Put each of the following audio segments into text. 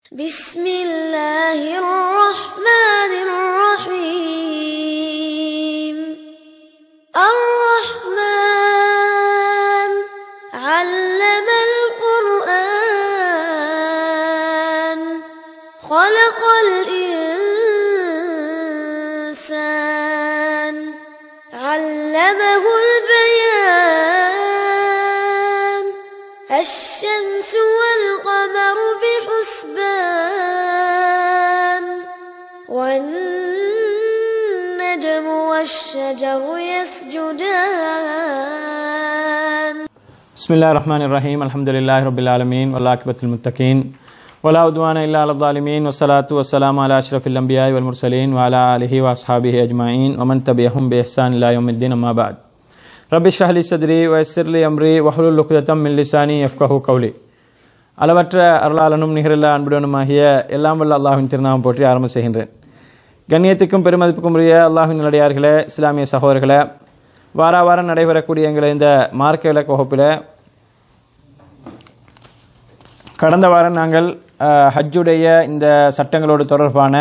بسم الله الرحمن الرحيم الرحمن علم القرآن خلق الإنسان علمه البيان الشمس والقمر بحسبان والنجم والشجر يسجدان بسم الله الرحمن الرحيم الحمد لله رب العالمين والعاقبة للمتقين ولا عدوان إلا على الظالمين والصلاة والسلام على أشرف الأنبياء والمرسلين وعلى آله وأصحابه أجمعين ومن تبعهم بإحسان إلى يوم الدين أما بعد رب اشرح لي صدري ويسر لي أمري واحلل عقدة من لساني يفقهوا قولي அளவற்ற அருளாளனும் நிகரில்லா அன்புடனுமாகிய எல்லாம் வல்ல அல்லாஹ்வின் திருநாமம் போற்றி ஆரம்பம் செய்கின்றேன் கண்ணியத்துக்கும் பெருமதிப்புக்கும் உரிய அல்லாஹ்வின் நல்லடியார்களே இஸ்லாமிய சகோதரர்களே வார வாரம் நடைபெறக்கூடிய எங்களை இந்த மார்க்க விளக்க வகுப்பில் கடந்த வாரம் நாங்கள் அஹ், ஹஜ்ஜுடைய இந்த சட்டங்களோடு தொடர்பான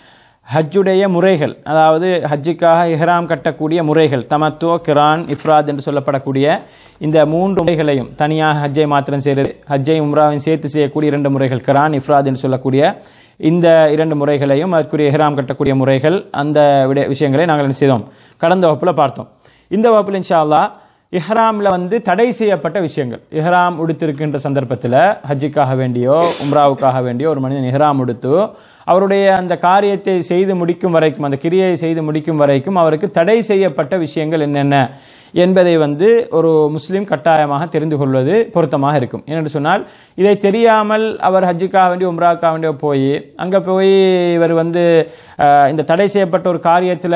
ஹஜ்ஜுடைய முறைகள் அதாவது ஹஜ்ஜுக்காக இஹ்ராம் கட்டக்கூடிய முறைகள் தமத்துவ கிரான் இஃப்ராத் என்று சொல்லப்படக்கூடிய இந்த மூன்று முறைகளையும் தனியாக ஹஜ்ஜை மாத்திரம் செய்கிறது ஹஜ்ஜை உம்ராவையும் சேர்த்து செய்யக்கூடிய இரண்டு முறைகள் கிரான் இஃப்ராத் என்று சொல்லக்கூடிய இந்த இரண்டு முறைகளையும் அதற்குரிய இஹ்ராம் கட்டக்கூடிய முறைகள் அந்த விட விஷயங்களை நாங்கள் என்ன செய்தோம் கடந்த வகுப்பில் பார்த்தோம் இந்த வகுப்பில் இன்ஷா அல்லாஹ் இஹ்ராம்ல வந்து தடை செய்யப்பட்ட விஷயங்கள் இஹ்ராம் உடுத்திருக்கின்ற சந்தர்ப்பத்தில் ஹஜ்ஜுக்காக வேண்டியோ உம்ராவுக்காக வேண்டியோ ஒரு மனிதன் இஹ்ராம் உடுத்து அவருடைய அந்த காரியத்தை செய்து முடிக்கும் வரைக்கும் அந்த கிரியை செய்து முடிக்கும் வரைக்கும் அவருக்கு தடை செய்யப்பட்ட விஷயங்கள் என்னென்ன என்பதை வந்து ஒரு முஸ்லீம் கட்டாயமாக தெரிந்து கொள்வது பொருத்தமாக இருக்கும் ஏனென்று சொன்னால் இதை தெரியாமல் அவர் ஹஜ்ஜுக்காக வேண்டிய உம்ராவுக்காக வேண்டிய போய் அங்கே போய் இவர் வந்து அஹ், இந்த தடை செய்யப்பட்ட ஒரு காரியத்தில்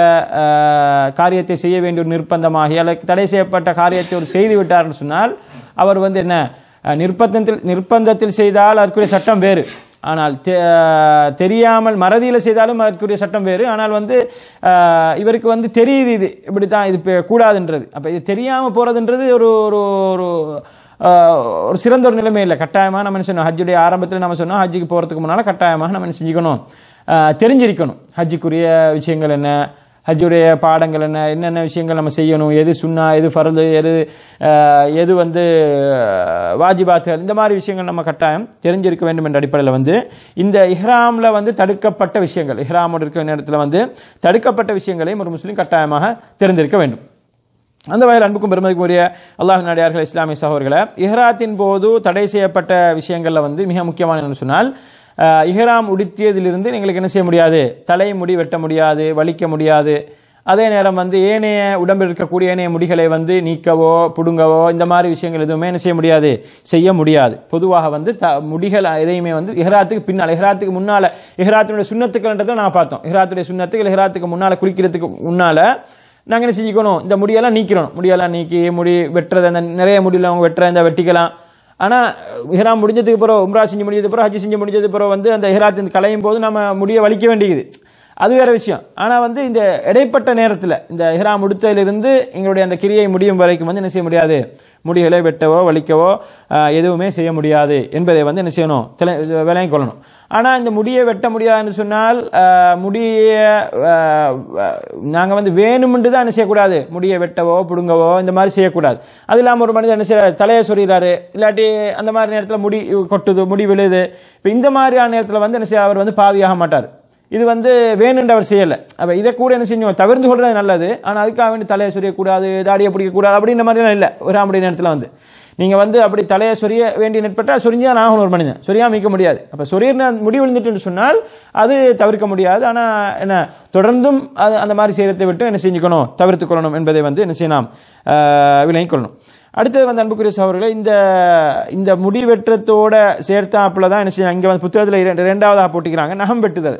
காரியத்தை செய்ய வேண்டிய ஒரு நிர்பந்தமாகி அல்லது தடை செய்யப்பட்ட காரியத்தை ஒரு செய்து விட்டார்னு சொன்னால் அவர் வந்து என்ன அஹ், நிர்பந்தத்தில் நிர்பந்தத்தில் செய்தால் அதற்குரிய சட்டம் வேறு ஆனால் தெ- தெரியாமல் மறதியில் செய்தாலும் அதற்குரிய சட்டம் வேறு ஆனால் வந்து அஹ், இவருக்கு வந்து தெரியுது இது இப்படி தான் இது இப்ப கூடாதுன்றது அப்போ இது தெரியாமல் போகிறதுன்றது ஒரு ஒரு ஒரு அஹ், ஒரு சிறந்த ஒரு நிலைமை இல்லை கட்டாயமாக நம்ம என்ன சொன்னோம் ஹஜ்ஜுடைய ஆரம்பத்தில் நம்ம சொன்னோம் ஹஜ்ஜுக்கு போகிறதுக்கு முன்னால் கட்டாயமாக நம்ம என்ன செஞ்சுக்கணும் அஹ், தெரிஞ்சிருக்கணும் ஹஜ்ஜுக்குரிய விஷயங்கள் என்ன ஹஜ்ஜுடைய பாடங்கள் என்ன என்னென்ன விஷயங்கள் நம்ம செய்யணும் எது சுன்னா எது ஃபர்து எது அஹ், எது வந்து அஹ், வாஜிபாத்துகள் இந்த மாதிரி விஷயங்கள் நம்ம கட்டாயம் தெரிஞ்சிருக்க வேண்டும் என்ற அடிப்படையில் வந்து இந்த இஹ்ராமில் வந்து தடுக்கப்பட்ட விஷயங்கள் இஹ்ராமோடு இருக்கிற நேரத்தில் வந்து தடுக்கப்பட்ட விஷயங்களையும் ஒரு முஸ்லீம் கட்டாயமாக தெரிந்திருக்க வேண்டும் அந்த வகையில் அன்புக்கும் பெருமதிக்கும் உரிய அல்லாஹ் நாடியார்கள் இஸ்லாமிய சகோதரர்களை இஹ்ராத்தின் போது தடை செய்யப்பட்ட விஷயங்கள்ல வந்து மிக முக்கியமான என்னன்னு சொன்னால் அஹ், இஹ்ராம் உடுத்தியதிலிருந்து எங்களுக்கு என்ன செய்ய முடியாது தலைமுடி வெட்ட முடியாது வலிக்க முடியாது அதே நேரம் வந்து ஏனைய உடம்பில் இருக்கக்கூடிய ஏனைய முடிகளை வந்து நீக்கவோ புடுங்கவோ இந்த மாதிரி விஷயங்கள் எதுவுமே என்ன செய்ய முடியாது செய்ய முடியாது பொதுவாக வந்து த முடிகள் எதையுமே வந்து இஹ்ராத்துக்கு பின்னால் இஹ்ராத்துக்கு முன்னால இஹ்ராத்தினுடைய சுண்ணத்துக்கள்ன்றதை நான் பார்த்தோம் இஹ்ராத்துடைய சுண்ணத்துக்கள் இஹ்ராத்துக்கு முன்னால குளிக்கிறதுக்கு முன்னால நாங்கள் என்ன செஞ்சுக்கணும் இந்த முடியெல்லாம் நீக்கிறோம் முடியெல்லாம் நீக்கி முடி வெட்டுறது அந்த நிறைய முடியல அவங்க வெட்டுற இந்த வெட்டிக்கலாம் ஆனால் இஹ்ராம் முடிஞ்சதுக்கு பிறகு உம்ரா செஞ்சு முடிஞ்சதுக்கு பிறகு ஹஜ் செஞ்சு முடிஞ்சதுக்கு பிறகு வந்து அந்த இஹ்ராத்தின் கலையும் போது நம்ம முடிய வலிக்க வேண்டியது அது வேற விஷயம் ஆனால் வந்து இந்த இடைப்பட்ட நேரத்தில் இந்த இஹ்ராம் உடுத்தலிருந்து எங்களுடைய அந்த கிரியை முடியும் வரைக்கும் வந்து என்ன செய்ய முடியாது முடிகளை வெட்டவோ வலிக்கவோ ஆஹ், எதுவுமே செய்ய முடியாது என்பதை வந்து என்ன செய்யணும் தெளி- விளங்கிக் கொள்ளணும் ஆனால் இந்த முடியை வெட்ட முடியாதுன்னு சொன்னால் ஆஹ், முடிய நாங்கள் வந்து வேணுமென்று தான் என்ன செய்யக்கூடாது முடியை வெட்டவோ பிடுங்கவோ இந்த மாதிரி செய்யக்கூடாது அது இல்லாமல் ஒரு மனிதன் என்ன செய்யறாரு தலையை சொறிகிறாரு இல்லாட்டி அந்த மாதிரி நேரத்தில் முடி கொட்டுது முடி விழுது இப்போ இந்த மாதிரியான நேரத்தில் வந்து என்ன செய்ய அவர் வந்து பாவியாக மாட்டார் இது வந்து வேணுன்ற அவர் செய்யல அப்ப இதை கூட என்ன செஞ்சோம் தவிர்த்து கொள்றது நல்லது ஆனா அதுக்காக வேண்டி தலையை சொரியக்கூடாது தாடியை பிடிக்கக்கூடாது அப்படின்ற மாதிரிலாம் இல்லை ஒரு ஆம்படி நேரத்தில் வந்து நீங்க வந்து அப்படி தலையை சொரிய வேண்டிய நெட்பட்டா சொரிஞ்சுதான் ஆகணும் ஒரு மனிதன் சொரியாம மிக்க முடியாது அப்ப சொரியர்னு முடி விழுந்துட்டுன்னு சொன்னால் அது தவிர்க்க முடியாது ஆனா என்ன தொடர்ந்தும் அது அந்த மாதிரி செய்யறதை விட்டு என்ன செஞ்சுக்கணும் தவிர்த்து கொள்ளணும் என்பதை வந்து என்ன செய்யலாம் ஆஹ், விளங்கிக் கொள்ளணும் அடுத்தது வந்து அன்புக்குரிய சகோதரர்களே இந்த இந்த முடி வெட்டுறதோட சேர்த்தாப்புல தான் என்ன செய்யணும் இங்க வந்து புத்தகத்தில் இரண்டு இரண்டாவதாக போட்டிக்கிறாங்க நகம் வெட்டுதல்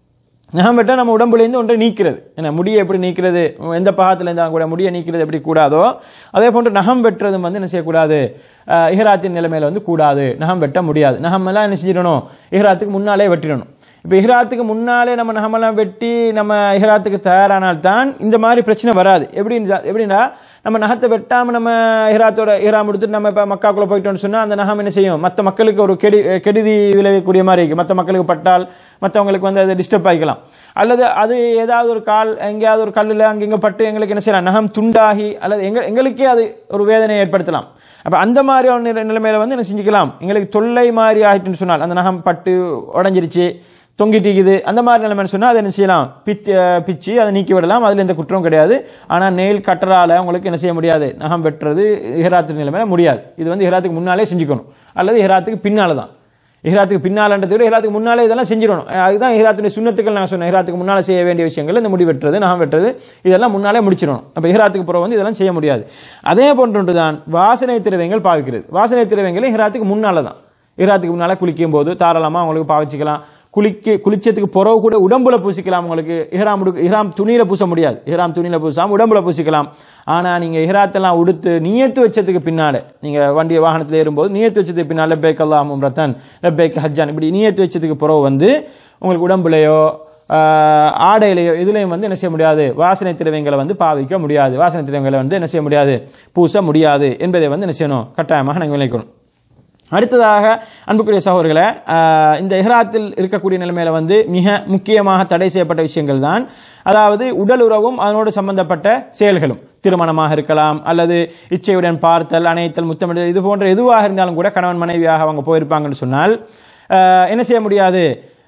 நகம் வெட்ட நம்ம உடம்புலேருந்து ஒன்றை நீக்கிறது என்ன முடியை எப்படி நீக்கிறது எந்த பாகத்தில் இருந்தாலும் கூட முடியை நீக்கிறது எப்படி கூடாதோ அதே போன்று நகம் வெட்டுறதும் வந்து என்ன செய்யக்கூடாது அஹ், இஹ்ராத்தின் நிலைமையில வந்து கூடாது நகம் வெட்ட முடியாது நகம் எல்லாம் என்ன செஞ்சிடணும் இஹ்ராத்துக்கு முன்னாலே வெட்டிடணும் இப்போ இஹ்ராத்துக்கு முன்னாலே நம்ம நகமெல்லாம் வெட்டி நம்ம இஹ்ராத்துக்கு தயாரானால் தான் இந்த மாதிரி பிரச்சனை வராது எப்படின்னு எப்படின்னா நம்ம நகத்தை வெட்டாம நம்ம இஹ்ராத்தோட இஹ்ராம் எடுத்துட்டு நம்ம இப்போ மக்காக்குள்ள போயிட்டோம்னு சொன்னா அந்த நகம் என்ன செய்யும் மற்ற மக்களுக்கு ஒரு கெடி கெடுதி விளைவிக்கக்கூடிய மாதிரி இருக்கு மற்ற மக்களுக்கு பட்டால் மற்றவங்களுக்கு வந்து அது டிஸ்டர்ப் ஆகிக்கலாம் அல்லது அது ஏதாவது ஒரு கால் எங்கேயாவது ஒரு கல்லில் அங்கங்க பட்டு எங்களுக்கு என்ன செய்யலாம் நகம் துண்டாகி அல்லது எங்க எங்களுக்கே அது ஒரு வேதனையை ஏற்படுத்தலாம் அப்ப அந்த மாதிரி ஒரு நிலை- நிலைமையில வந்து என்ன செஞ்சுக்கலாம் எங்களுக்கு தொல்லை மாதிரி ஆயிட்டுன்னு சொன்னால் அந்த நகம் பட்டு உடஞ்சிருச்சு தொங்கிட்டிக்குது அந்த மாதிரி நிலைமைன்னு சொன்னா அதை என்ன செய்யலாம் பிச்சு அஹ் பிச்சு அதை நீக்கி விடலாம் அதுல எந்த குற்றம் கிடையாது ஆனா நெயில் கட்டரால உங்களுக்கு என்ன செய்ய முடியாது நகம் வெட்டுறது இஹ்ராத்து நிலைமையில முடியாது இது வந்து இஹ்ராத்துக்கு முன்னாலே செஞ்சுக்கணும் அல்லது இஹ்ராத்துக்கு பின்னால தான் இஹ்ராத்துக்கு பின்னாலன்றதை விட இஹ்ராத்துக்கு முன்னாலே இதெல்லாம் செஞ்சிடணும் அஹ் அதுதான் இஹ்ராத்துடைய சுண்ணத்துக்கள் நான் சொன்னேன் இஹ்ராத்துக்கு முன்னால செய்ய வேண்டிய விஷயங்கள் இந்த முடி வெட்டுறது நகம் வெட்டுறது இதெல்லாம் முன்னாலே முடிச்சிடணும் அப்ப இஹ்ராத்துக்கு பிறகு வந்து இதெல்லாம் செய்ய முடியாது அதே போன்று தான் வாசனை திரவியங்கள் பாவிக்கிறது வாசனை திரவியங்கள் இஹ்ராத்துக்கு முன்னால தான் இஹ்ராத்துக்கு முன்னால குளிக்கும் போது தாராளமா உங்களுக்கு பாவிச்சுக்கலாம் குளிக்க குளிச்சதுக்கு பிறகு கூட உடம்புல பூசிக்கலாம் உங்களுக்கு இஹ்ராம் உடு இஹ்ராம் துணியில பூச முடியாது இஹ்ராம் துணியில பூசாம உடம்புல பூசிக்கலாம் ஆனா நீங்க இஹ்ராத்தெல்லாம் உடுத்து நியத்து வச்சதுக்கு பின்னால நீங்க வண்டி வாகனத்துல ஏறும்போது நியத்து வச்சதுக்கு பின்னால லப்பேக் அல்லாஹ் ரத்தன் லப்பேக் ஹஜ்ஜான் இப்படி நியத்து வச்சதுக்கு பிறகு வந்து உங்களுக்கு உடம்புலையோ ஆஹ், ஆடையிலையோ இதுலயும் வந்து என்ன செய்ய முடியாது வாசனை திரவியங்களை வந்து பாவிக்க முடியாது வாசனை திரவியங்களை வந்து என்ன செய்ய முடியாது பூச முடியாது என்பதை வந்து என்ன செய்யணும் கட்டாயமாக நாங்கள் விளைக்கணும் அடுத்ததாக அன்புக்குரிய சகோதரர்களே ஆஹ், இந்த இஹ்ராத்தில் இருக்கக்கூடிய நிலைமையில வந்து மிக முக்கியமாக தடை செய்யப்பட்ட விஷயங்கள் தான் அதாவது உடல் உறவும் அதனோடு சம்பந்தப்பட்ட செயல்களும் திருமணமாக இருக்கலாம் அல்லது இச்சையுடன் பார்த்தல் அணைத்தல் முத்தமிடல் இது போன்ற எதுவாக இருந்தாலும் கூட கணவன் மனைவியாக அவங்க போயிருப்பாங்கன்னு சொன்னால் ஆஹ், என்ன செய்ய முடியாது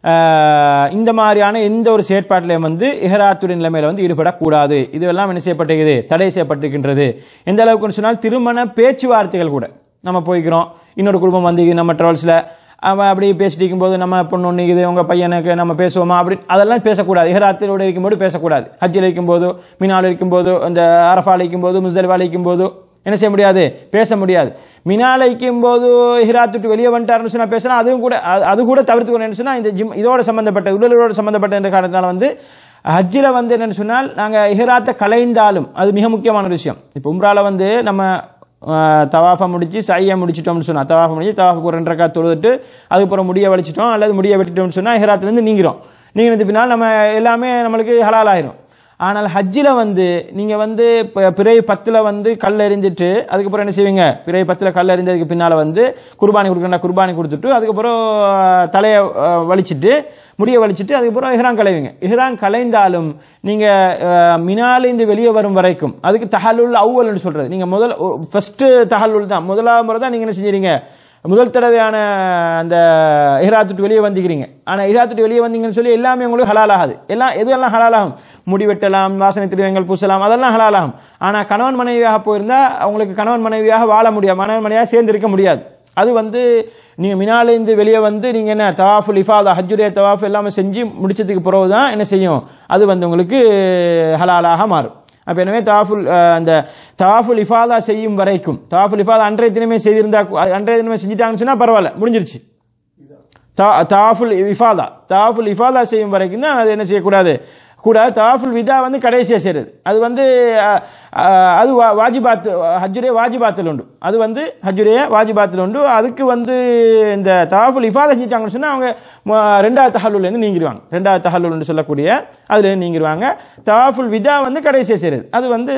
ஆஹ், இந்த மாதிரியான எந்த ஒரு செயற்பாட்டிலையும் வந்து இஹராத்துடைய நிலைமையில வந்து ஈடுபடக்கூடாது இதுவெல்லாம் என்ன செய்யப்பட்டிருக்குது தடை செய்யப்பட்டிருக்கின்றது எந்த அளவுக்குன்னு சொன்னால் திருமண பேச்சுவார்த்தைகள் கூட நம்ம போய்க்கிறோம் இன்னொரு குடும்பம் வந்து நம்ம ட்ராவல்ஸில் அவன் அப்படி பேசிட்டு இருக்கும்போது நம்ம பொண்ணு ஒன்று இது உங்கள் பையனுக்கு நம்ம பேசுவோமா அப்படி அதெல்லாம் பேசக்கூடாது இஹராத்திலோடு இருக்கும்போது பேசக்கூடாது ஹஜ்ஜில் இருக்கும்போது மினால் இருக்கும்போது அந்த அரஃபால் இருக்கும்போது முஸ்தலிஃபால் இருக்கும்போது என்ன செய்ய முடியாது பேச முடியாது மினால போது ஹிராத் விட்டு வெளியே வந்துட்டாருன்னு சொன்னா பேசலாம் அதுவும் கூட அது- அது கூட தவிர்த்துக்கணும்னு சொன்னா இந்த ஜிம் இதோட சம்பந்தப்பட்ட உடலோட சம்பந்தப்பட்ட என்ற காரணத்தினால வந்து ஹஜ்ஜில் வந்து என்னன்னு சொன்னால் நாங்கள் இஹ்ராத்தை கலைந்தாலும் அது மிக முக்கியமான ஒரு விஷயம் இப்போ உம்ரால வந்து நம்ம தவாஃபை முடிச்சு சையை முடிச்சிட்டோம்னு சொன்னா தவாஃபை முடிச்சு தவாஃபுக்கு ஒரு ரெண்டு ரக்கா தொழுதுட்டு அதுக்கப்புறம் முடிய வலிச்சிட்டோம் அல்லது முடிய வெட்டிட்டோம்னு சொன்னா இஹ்ராத்துலேருந்து நீங்கிறோம் நீங்கினது பின்னால் நம்ம எல்லாமே நம்மளுக்கு ஹலால் ஆயிரும் ஆனால் ஹஜ்ஜில் வந்து நீங்க வந்து ப- பிறை பத்துல வந்து கல் எறிஞ்சிட்டு அதுக்கப்புறம் என்ன செய்வீங்க பிறை பத்துல கல் எறிஞ்சதுக்கு பின்னால வந்து குர்பானி கொடுக்கணும் குர்பானி கொடுத்துட்டு அதுக்கப்புறம் அஹ், தலையை அஹ், வலிச்சிட்டு முடிய வலிச்சிட்டு அதுக்கப்புறம் இஹ்ரான் கலைவீங்க இஹ்ரான் கலைந்தாலும் நீங்க அஹ், மினால இருந்து வெளியே வரும் வரைக்கும் அதுக்கு தஹல்லுல் அவ்வல்னு சொல்றது நீங்க முதல் ஃபர்ஸ்ட் தஹல்லுல் தான் முதலாவது முறை தான் நீங்க என்ன செஞ்சீங்க முதல் தடவையான அந்த இஹ்ராத்துட்டு வெளியே வந்துக்கிறீங்க ஆனா இஹ்ராத்துட்டு வெளியே வந்தீங்கன்னு சொல்லி எல்லாமே உங்களுக்கு ஹலால் ஆகாது எல்லாம் எதுவெல்லாம் ஹலால் ஆகும் முடி வெட்டலாம் வாசனை திரவியங்கள் பூசலாம் அதெல்லாம் ஹலால் ஆகும் ஆனா கணவன் மனைவியாக போயிருந்தா அவங்களுக்கு கணவன் மனைவியாக வாழ முடியாது மணவன் மனைவியாக சேர்ந்து இருக்க முடியாது அது வந்து நீங்க மினாலேருந்து வெளியே வந்து நீங்க என்ன தவாஃபுல் இஃபாதா ஹஜ்ஜுடைய தவாஃப் எல்லாமே செஞ்சு முடிச்சதுக்கு பிறகு தான் என்ன செய்யும் அது வந்து உங்களுக்கு ஹலாலாக மாறும் அப்ப எனவே தவாஃபுல் அஹ், அந்த தவாஃபுல் இஃபாதா செய்யும் வரைக்கும் தவாஃபுல் இஃபாதா அன்றைய தினமே செய்திருந்தா கு- அன்றைய தினமே செஞ்சுட்டாங்கன்னு சொன்னா பரவாயில்ல முடிஞ்சிருச்சு தா- தாஃபுல் இஃபாதா தாஃபுல் இஃபாதா செய்யும் வரைக்கும் தான் அது என்ன செய்யக்கூடாது கூடாது தாஃபுல் விதா வந்து கடைசியா செய்யறது அது வந்து அஹ், அஹ், அது வா- வாஜிபாத் ஹஜ்ஜுடைய வாஜிபாத்தில் உண்டு அது வந்து ஹஜ்ஜுடைய வாஜிபாத்தில் உண்டு அதுக்கு வந்து இந்த தாஃபுல் இஃபாதா செஞ்சிட்டாங்கன்னு சொன்னா அவங்க ம- ரெண்டாவது தஹல்லுல இருந்து நீங்கிடுவாங்க ரெண்டாவது தஹல்லுல்னு சொல்லக்கூடிய அதுல இருந்து நீங்கிடுவாங்க தாஃபுல் விதா வந்து கடைசியா செய்யறது அது வந்து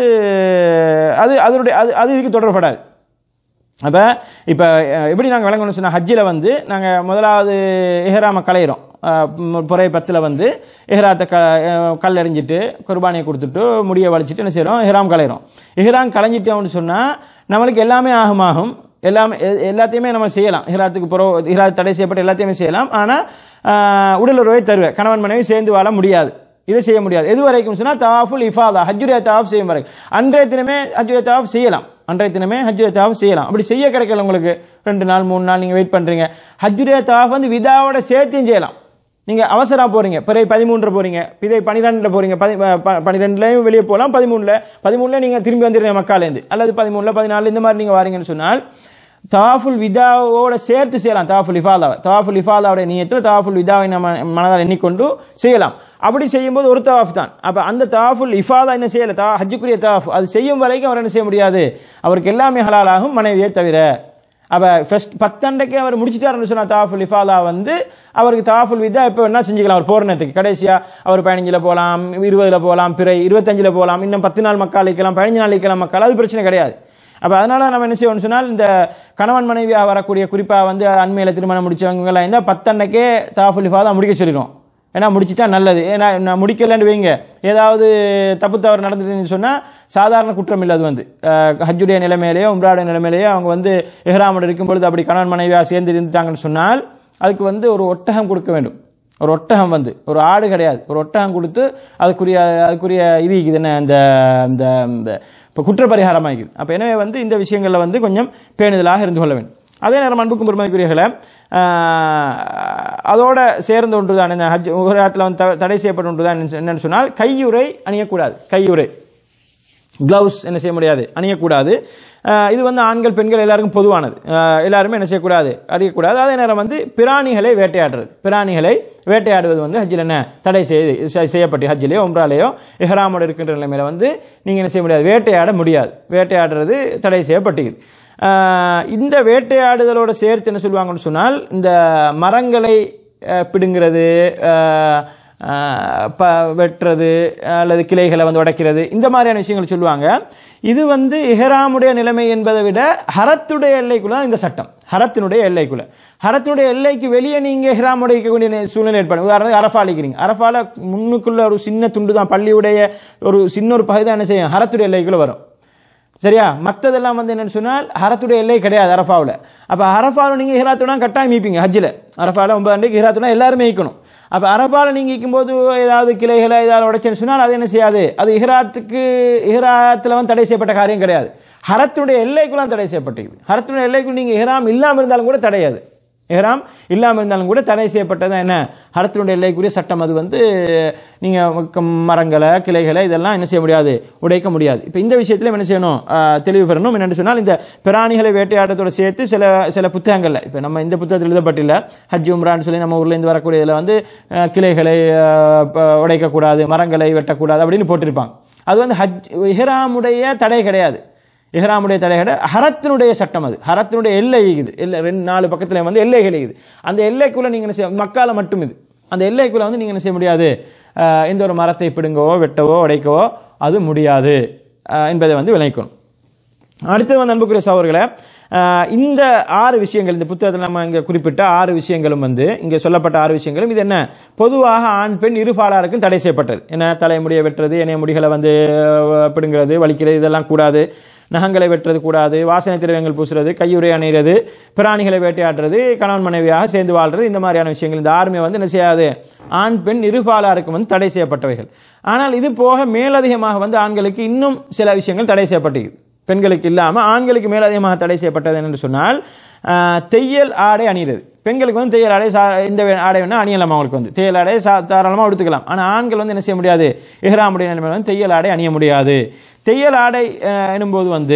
அது அதனுடைய அது அது இதுக்கு தொடர்படாது அப்ப இப்ப அஹ், எப்படி நாங்க விளங்கணும்னு சொன்னா ஹஜ்ஜில் வந்து நாங்க முதலாவது எஹ்ராம கலையிறோம் அஹ், ம், புறை பத்துல வந்து எஹ்ராத்தை க அஹ், கல் எறிஞ்சிட்டு குர்பானியை கொடுத்துட்டு முடிய வலிச்சிட்டு என்ன செய்றோம் எஹ்ராம் கலையிறோம் எஹ்ராம் கலைஞ்சிட்டோம்னு சொன்னா நம்மளுக்கு எல்லாமே ஆகுமாகும் எல்லாமே எ- எல்லாத்தையுமே நம்ம செய்யலாம் இஹ்ராத்துக்கு புற இஹ்ராத் தடை செய்யப்பட்ட எல்லாத்தையுமே செய்யலாம் ஆனா அஹ், உடல் உறவை தருவேன் கணவன் மனைவி சேர்ந்து வாழ முடியாது இதை செய்ய முடியாது எது வரைக்கும் சொன்னா தவாஃபுல் இஃபாதா ஹஜ்ஜுடைய தவாஃப் செய்யும் வரைக்கும் அன்றைய தினமே ஹஜ்ஜுடைய தவாஃப் செய்யலாம் அன்றைய தினமே ஹஜ்ஜுடைய தவாஃப் செய்யலாம் அப்படி செய்ய கிடைக்கல உங்களுக்கு ரெண்டு நாள் மூணு நாள் நீங்க வெயிட் பண்றீங்க ஹஜ்ஜுடைய தவாஃப் வந்து விதாவோட சேர்த்தியும் செய்யலாம் நீங்க அவசரமா போறீங்க பிறை பதிமூன்று போறீங்க பிறை பனிரெண்டுல போறீங்க பதி- ப- ப- பனிரெண்டுலயும் வெளியே போகலாம் பதிமூணுல பதிமூணுல நீங்க திரும்பி வந்துடுறீங்க மக்காலேருந்து அல்லது பதிமூணுல பதினாலு இந்த மாதிரி நீங்க வாரீங்கன்னு சொன்னால் தவாஃபுல் விதாவோட சேர்த்து செய்யலாம் தவாஃபுல் இஃபாதாவை தவாஃபுல் இஃபாதாவுடைய நியத்தில் தவாஃபுல் விதாவை நம்ம மனதால் எண்ணிக்கொண்டு செய்யலாம் அப்படி செய்யும்போது ஒரு தவாஃப் தான் அப்ப அந்த தவாஃபுல் இஃபாதா என்ன செய்யல தவா ஹஜ்ஜுக்குரிய தவாஃப் அது செய்யும் வரைக்கும் அவர் என்ன செய்ய முடியாது அவருக்கு எல்லாமே ஹலாலாகும் மனைவியை தவிர அப்ப ஃபர்ஸ்ட் பத்தண்டைக்கு அவர் முடிச்சிட்டாருன்னு சொன்னா தாஃபுல் இஃபாலா வந்து அவருக்கு தாஃபுல் விதா இப்போ என்ன செஞ்சுக்கலாம் அவர் போறனத்துக்கு கடைசியா அவர் பதினஞ்சுல போகலாம் இருபதுல போகலாம் பிறை இருபத்தஞ்சுல போகலாம் இன்னும் பத்து நாள் மக்கள் அழிக்கலாம் பதினஞ்சு நாள் அழிக்கலாம் மக்கள் அது பிரச்சனை கிடையாது அப்ப அதனால நம்ம என்ன செய்வோம்னு சொன்னால் இந்த கணவன் மனைவியாக வரக்கூடிய குறிப்பா வந்து அண்மையில திருமணம் முடிச்சவங்க எல்லாம் இருந்தா பத்தண்டைக்கே தாஃபுல் இஃபாலா முடிக்க சொல்லிடுவோம் ஏன்னா முடிச்சிட்டா நல்லது ஏன்னா நான் முடிக்கலன்னு வைங்க ஏதாவது தப்பு தவறு நடந்துட்டுன்னு சொன்னால் சாதாரண குற்றம் இல்லை அது வந்து அஹ், ஹஜ்ஜுடைய நிலைமையிலேயோ உம்ராடைய நிலைமையிலேயோ அவங்க வந்து எஹ்ராமோட இருக்கும் பொழுது அப்படி கணவன் மனைவியாக சேர்ந்து இருந்துட்டாங்கன்னு சொன்னால் அதுக்கு வந்து ஒரு ஒட்டகம் கொடுக்க வேண்டும் ஒரு ஒட்டகம் வந்து ஒரு ஆடு கிடையாது ஒரு ஒட்டகம் கொடுத்து அதுக்குரிய அதுக்குரிய இது இருக்குது என்ன இந்த இந்த இந்த இப்போ குற்றப்பரிகாரமாக இருக்குது அப்போ எனவே வந்து இந்த விஷயங்களில் வந்து கொஞ்சம் பேணுதலாக இருந்து கொள்ள வேண்டும் அதே நேரம் அன்புக்கும் பெருமதிக்குரியர்களை அதோட சேர்ந்த ஒன்று தான் இந்த ஹஜ் ஒரு இடத்துல வந்து த- தடை செய்யப்பட்ட ஒன்று தான் என்னன்னு சொன்னால் கையுறை அணியக்கூடாது கையுறை கிளவுஸ் என்ன செய்ய முடியாது அணியக்கூடாது ஆஹ் இது வந்து ஆண்கள் பெண்கள் எல்லாருக்கும் பொதுவானது ஆஹ் எல்லாருமே என்ன செய்யக்கூடாது அணியக்கூடாது அதே நேரம் வந்து பிராணிகளை வேட்டையாடுறது பிராணிகளை வேட்டையாடுவது வந்து ஹஜ்ஜில் என்ன தடை செய்து செ- செய்யப்பட்டு ஹஜ்ஜிலேயோ உம்ராலேயோ இஹ்ராமோட இருக்கின்ற நிலைமையில வந்து நீங்க என்ன செய்ய முடியாது வேட்டையாட முடியாது வேட்டையாடுறது தடை செய்யப்பட்டுது ஆஹ் இந்த வேட்டையாடுதலோட சேர்த்து என்ன சொல்லுவாங்கன்னு சொன்னால் இந்த மரங்களை ஆஹ் பிடுங்கிறது ஆஹ் ஆஹ் ப வெட்டுறது அல்லது கிளைகளை வந்து உடைக்கிறது இந்த மாதிரியான விஷயங்கள் சொல்லுவாங்க இது வந்து இஹ்ராமுடைய நிலைமை என்பதை விட ஹரத்துடைய எல்லைக்குள்ள தான் இந்த சட்டம் ஹரத்தினுடைய எல்லைக்குள்ள ஹரத்தினுடைய எல்லைக்கு வெளியே நீங்க இஹ்ராம் உடைக்கக்கூடிய நே- சூழ்நிலை ஏற்படும் உதாரணத்துக்கு அரஃபா அழிக்கிறீங்க அரஃபால முன்னுக்குள்ள ஒரு சின்ன துண்டு தான் பள்ளியுடைய ஒரு சின்ன ஒரு பகுதி தான் என்ன செய்யும் ஹரத்துடைய எல்லைக்குள்ள வரும் சரியா மத்ததெல்லாம் வந்து என்னன்னு சொன்னால் ஹரத்துடைய எல்லை கிடையாது அரஃபாவில் அப்ப அரஃபாவில் நீங்க ஹிராத்துனா கட்டாயம் மீப்பீங்க ஹஜ்ஜில் அரஃபாவில் ஒன்பது அன்றைக்கு ஹிராத்துனா எல்லாருமே ஈக்கணும் அப்ப அரஃபாவில் நீங்க ஈக்கும்போது ஏதாவது கிளைகளை ஏதாவது உடைச்சுன்னு சொன்னால் அது என்ன செய்யாது அது இஹ்ராத்துக்கு இஹ்ராத்தில் வந்து தடை செய்யப்பட்ட காரியம் கிடையாது ஹரத்துடைய எல்லைக்குள்ள தடை செய்யப்பட்டிருக்கு ஹரத்துடைய எல்லைக்குள் நீங்க இஹ்ராம் இல்லாம இருந்தாலும் கூட தடையாது இஹ்ராம் இல்லாமல் இருந்தாலும் கூட தடை செய்யப்பட்டது என்ன ஹரத்தினுடைய எல்லைக்குரிய சட்டம் அது வந்து நீங்க க- மரங்களை கிளைகளை இதெல்லாம் என்ன செய்ய முடியாது உடைக்க முடியாது இப்போ இந்த விஷயத்துல என்ன செய்யணும் ஆஹ், தெளிவு பெறணும் என்னென்னு சொன்னால் இந்த பிராணிகளை வேட்டையாடுறதோட சேர்த்து சில சில புத்தகங்கள்ல இப்போ நம்ம இந்த புத்தகத்தில் எழுதப்பட்டில்ல ஹஜ் உம்ரான்னு சொல்லி நம்ம ஊர்ல இருந்து வரக்கூடிய இதுல வந்து ஆஹ், கிளைகளை ஆஹ், ப- உடைக்கக்கூடாது மரங்களை வெட்டக்கூடாது அப்படின்னு போட்டிருப்பாங்க அது வந்து ஹஜ் இஹ்ராமுடைய தடை கிடையாது இஹ்ராமுடைய தடைகட ஹரத்தினுடைய சட்டம் அது ஹரத்தினுடைய எல்லை இது எல்லை ரெண்டு நாலு பக்கத்துல வந்து எல்லைகள் இது அந்த எல்லைக்குள்ள நீங்க என்ன செய்ய மக்கால மட்டும் இது அந்த எல்லைக்குள்ள வந்து நீங்க என்ன செய்ய முடியாது ஆஹ் எந்த ஒரு மரத்தை பிடுங்கவோ வெட்டவோ உடைக்கவோ அது முடியாது ஆஹ் என்பதை வந்து விளைக்கணும் அடுத்தது வந்து அன்புக்குரிய சகோதரர்களே ஆஹ் இந்த ஆறு விஷயங்கள் இந்த புத்தகத்தில் நம்ம இங்க குறிப்பிட்ட ஆறு விஷயங்களும் வந்து இங்க சொல்லப்பட்ட ஆறு விஷயங்களும் இது என்ன பொதுவாக ஆண் பெண் இருபாலாருக்கும் தடை செய்யப்பட்டது என்ன தலைமுடியை வெட்டுறது இணைய முடிகளை வந்து ஆஹ், பிடுங்கிறது வலிக்கிறது இதெல்லாம் கூடாது நகங்களை வெட்டுறது கூடாது வாசனை திரவியங்கள் பூசுறது கையுறை அணைகிறது பிராணிகளை வேட்டையாடுறது கணவன் மனைவியாக சேர்ந்து வாழ்றது இந்த மாதிரியான விஷயங்கள் இந்த ஆறுமே வந்து என்ன செய்யாது ஆண் பெண் இருபாலாருக்கு வந்து தடை செய்யப்பட்டவைகள் ஆனால் இது போக மேலதிகமாக வந்து ஆண்களுக்கு இன்னும் சில விஷயங்கள் தடை செய்யப்பட்டிருக்கு பெண்களுக்கு இல்லாம ஆண்களுக்கு மேலதிகமாக தடை செய்யப்பட்டது என்று சொன்னால் ஆஹ், தையல் ஆடை அணிகிறது பெண்களுக்கு வந்து தையல் ஆடை சா- இந்த வே- ஆடை வேணா அணியலாம் அவங்களுக்கு வந்து தையல் ஆடை சா- தாராளமா எடுத்துக்கலாம் ஆனா ஆண்கள் வந்து என்ன செய்ய முடியாது இஹ்ராமுடைய நிலைமையில வந்து தையல் ஆடை அணிய முடியாது தையல் ஆடை ஆஹ், எனும்போது வந்து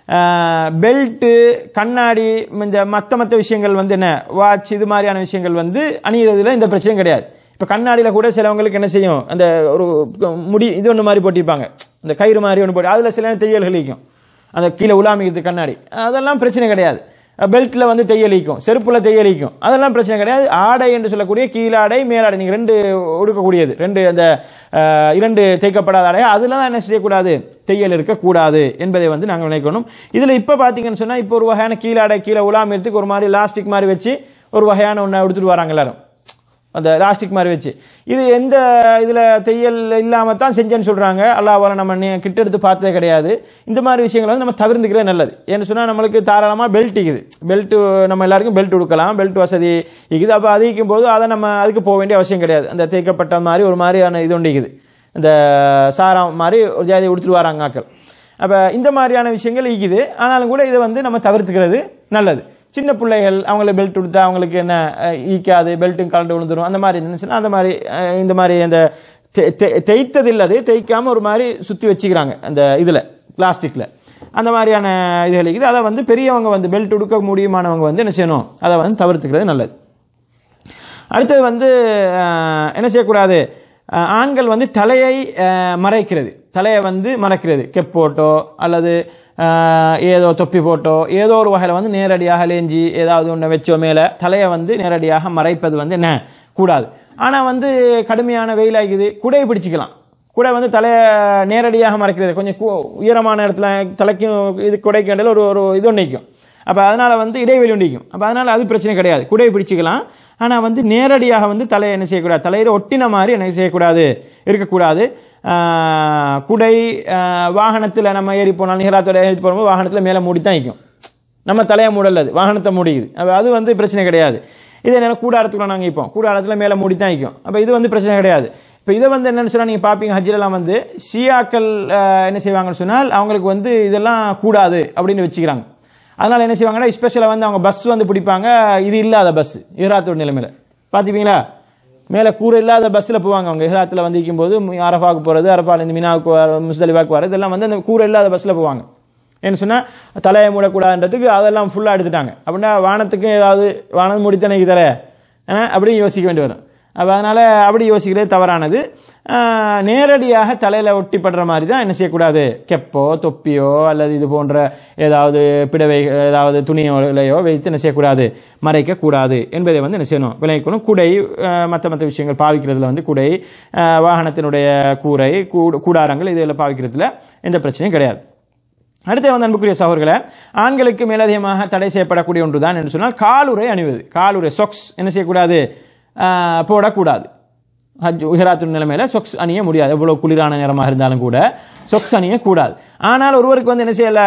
பெல்ட்டு கண்ணாடி இந்த மற்ற மற்ற விஷயங்கள் வந்து என்ன வாட்ச் இது மாதிரியான விஷயங்கள் வந்து அணியிறதுல இந்த பிரச்சனையும் கிடையாது இப்போ கண்ணாடியில் கூட சிலவங்களுக்கு என்ன செய்யும் அந்த ஒரு முடி இது ஒன்று மாதிரி போட்டிருப்பாங்க அந்த கயிறு மாதிரி ஒன்று போட்டு அதில் சில தையல்கள் இருக்கும் அந்த கீழே உலாமிக்கிறது கண்ணாடி அதெல்லாம் பிரச்சனை கிடையாது பெல்ட்ல வந்து தையலிக்கும் செருப்புல தையலிக்கும் அதெல்லாம் பிரச்சனை கிடையாது ஆடை என்று சொல்லக்கூடிய கீழாடை மேலாடை நீங்க ரெண்டு உடுக்கக்கூடியது ரெண்டு அந்த அஹ், இரண்டு தைக்கப்படாத ஆடை அதுல தான் என்ன செய்யக்கூடாது தையல் இருக்கக்கூடாது என்பதை வந்து நாங்கள் நினைக்கணும் இதுல இப்ப பாத்தீங்கன்னு சொன்னா இப்போ ஒரு வகையான கீழாடை கீழே உலாமிறதுக்கு ஒரு மாதிரி லாஸ்டிக் மாதிரி வச்சு ஒரு வகையான ஒன்று எடுத்துட்டு வராங்க எல்லாரும் அந்த லாஸ்டிக் மாதிரி வச்சு இது எந்த இதுல தையல் இல்லாம தான் செஞ்சேன்னு சொல்றாங்க அல்லாஹ்வால நம்ம நே- கிட்ட எடுத்து பார்த்ததே கிடையாது இந்த மாதிரி விஷயங்களை வந்து நம்ம தவிர்த்துக்கிறது நல்லது ஏன்னு சொன்னா நம்மளுக்கு தாராளமா பெல்ட் இருக்குது பெல்ட் நம்ம எல்லாருக்கும் பெல்ட் கொடுக்கலாம் பெல்ட் வசதி இருக்குது அப்ப அதிகம் போது அதை நம்ம அதுக்கு போக வேண்டிய அவசியம் கிடையாது அந்த தேய்க்கப்பட்ட மாதிரி ஒரு மாதிரியான இது ஒன்று இருக்குது இந்த சாரம் மாதிரி ஒரு ஜாதி உடுத்துட்டு வராங்க ஆக்கள் அப்ப இந்த மாதிரியான விஷயங்கள் ஈக்குது ஆனாலும் கூட இதை வந்து நம்ம தவிர்த்துக்கிறது நல்லது சின்ன பிள்ளைகள் அவங்கள பெல்ட் கொடுத்தா அவங்களுக்கு என்ன அஹ், ஈக்காது பெல்ட்டும் கலண்டு விழுந்துரும் அந்த மாதிரி இருந்துச்சுன்னா அந்த மாதிரி அஹ், இந்த மாதிரி அந்த தெ- தெ- தேய்த்தது இல்லது தேய்க்காம ஒரு மாதிரி சுத்தி வச்சுக்கிறாங்க அந்த இதுல பிளாஸ்டிக்ல அந்த மாதிரியான இதுகள் இருக்குது அதை வந்து பெரியவங்க வந்து பெல்ட் உடுக்க முடியுமானவங்க வந்து என்ன செய்யணும் அதை வந்து தவிர்த்துக்கிறது நல்லது அடுத்தது வந்து அஹ், என்ன செய்யக்கூடாது அஹ், ஆண்கள் வந்து தலையை அஹ், மறைக்கிறது தலையை வந்து மறைக்கிறது கெப் போட்டோ அல்லது ஆஹ், ஏதோ தொப்பி போட்டோ ஏதோ ஒரு வகையில் வந்து நேரடியாக லேஞ்சி ஏதாவது ஒன்று வச்சோ மேலே தலையை வந்து நேரடியாக மறைப்பது வந்து என்ன கூடாது ஆனால் வந்து கடுமையான வெயிலாகுது குடையை பிடிச்சிக்கலாம் குடை வந்து தலையை நேரடியாக மறைக்கிறது கொஞ்சம் கு- உயரமான இடத்துல தலைக்கும் இது குடைக்கு இடையில ஒரு ஒரு இது ஒன்று நிற்கும் அப்போ அதனால வந்து இடைவெளி ஒன்று நிற்கும் அப்போ அதனால அது பிரச்சனை கிடையாது குடையை பிடிச்சிக்கலாம் ஆனால் வந்து நேரடியாக வந்து தலையை என்ன செய்யக்கூடாது தலையில் ஒட்டின மாதிரி என்ன செய்யக்கூடாது இருக்கக்கூடாது ஆஹ், குடை வாகனத்தில் நம்ம ஏறி போனாலும் நிகராத்தோட ஏறி போகும்போது வாகனத்தில் மேலே மூடி தான் நிற்கும் நம்ம தலையை மூடல அது வாகனத்தை மூடிக்குது அப்ப அது வந்து பிரச்சனை கிடையாது இதே நேரம் கூடாரத்துக்குள்ள நாங்கள் இப்போ கூடாரத்தில் மேலே மூடி தான் நிற்கும் அப்போ இது வந்து பிரச்சனை கிடையாது இப்போ இதை வந்து என்னன்னு சொன்னால் நீங்கள் பார்ப்பீங்க ஹஜ்ஜிலலாம் வந்து ஷியாக்கள் ஆஹ், என்ன செய்வாங்கன்னு சொன்னால் அவங்களுக்கு வந்து இதெல்லாம் கூடாது அப்படின்னு வச்சுக்கிறாங்க அதனால என்ன செய்வாங்கன்னா ஸ்பெஷலாக வந்து அவங்க பஸ் வந்து பிடிப்பாங்க இது இல்லாத பஸ் ஈராத்தோட நிலைமையில பார்த்துப்பீங்களா மேலே கூரை இல்லாத பஸ்ஸில் போவாங்க அவங்க இஹ்ராத்தில் வந்து இருக்கும்போது அரஃபாவுக்கு போகிறது அரஃபாலேருந்து மினாவுக்கு வர முஸ்தலிபாவுக்கு வர இதெல்லாம் வந்து அந்த கூரை இல்லாத பஸ்ஸில் போவாங்க என்ன சொன்னால் தலையை மூடக்கூடாதுன்றதுக்கு அதெல்லாம் ஃபுல்லாக எடுத்துட்டாங்க அப்படின்னா வானத்துக்கு ஏதாவது வானம் முடித்தானே தலை அப்படி யோசிக்க வேண்டி வரும் அப்போ அதனால் அப்படி யோசிக்கிறது தவறானது ஆஹ், நேரடியாக தலையில் ஒட்டிப்படுற மாதிரி தான் என்ன செய்யக்கூடாது கெப்போ தொப்பியோ அல்லது இது போன்ற ஏதாவது பிடவை ஏதாவது துணியோலையோ வைத்து என்ன செய்யக்கூடாது மறைக்கக்கூடாது என்பதை வந்து என்ன செய்யணும் விளைவிக்கணும் குடை மற்ற மற்ற விஷயங்கள் பாவிக்கிறதுல வந்து குடை ஆஹ், வாகனத்தினுடைய கூரை கூ- கூடாரங்கள் இதில் பாவிக்கிறதுல எந்த பிரச்சனையும் கிடையாது அடுத்து வந்து அன்புக்குரிய சகோதரர்களே ஆண்களுக்கு மேலதிகமாக தடை செய்யப்படக்கூடிய ஒன்றுதான் என்று சொன்னால் காலுறை அணிவது காலுறை சொக்ஸ் என்ன செய்யக்கூடாது ஆஹ், போடக்கூடாது ஹஜ் உஹராத்து நிலைமையில சொக்ஸ் அணிய முடியாது எவ்வளவு குளிரான நேரமாக இருந்தாலும் கூட சொக்ஸ் அணிய கூடாது ஆனால் ஒருவருக்கு வந்து என்ன செய்யல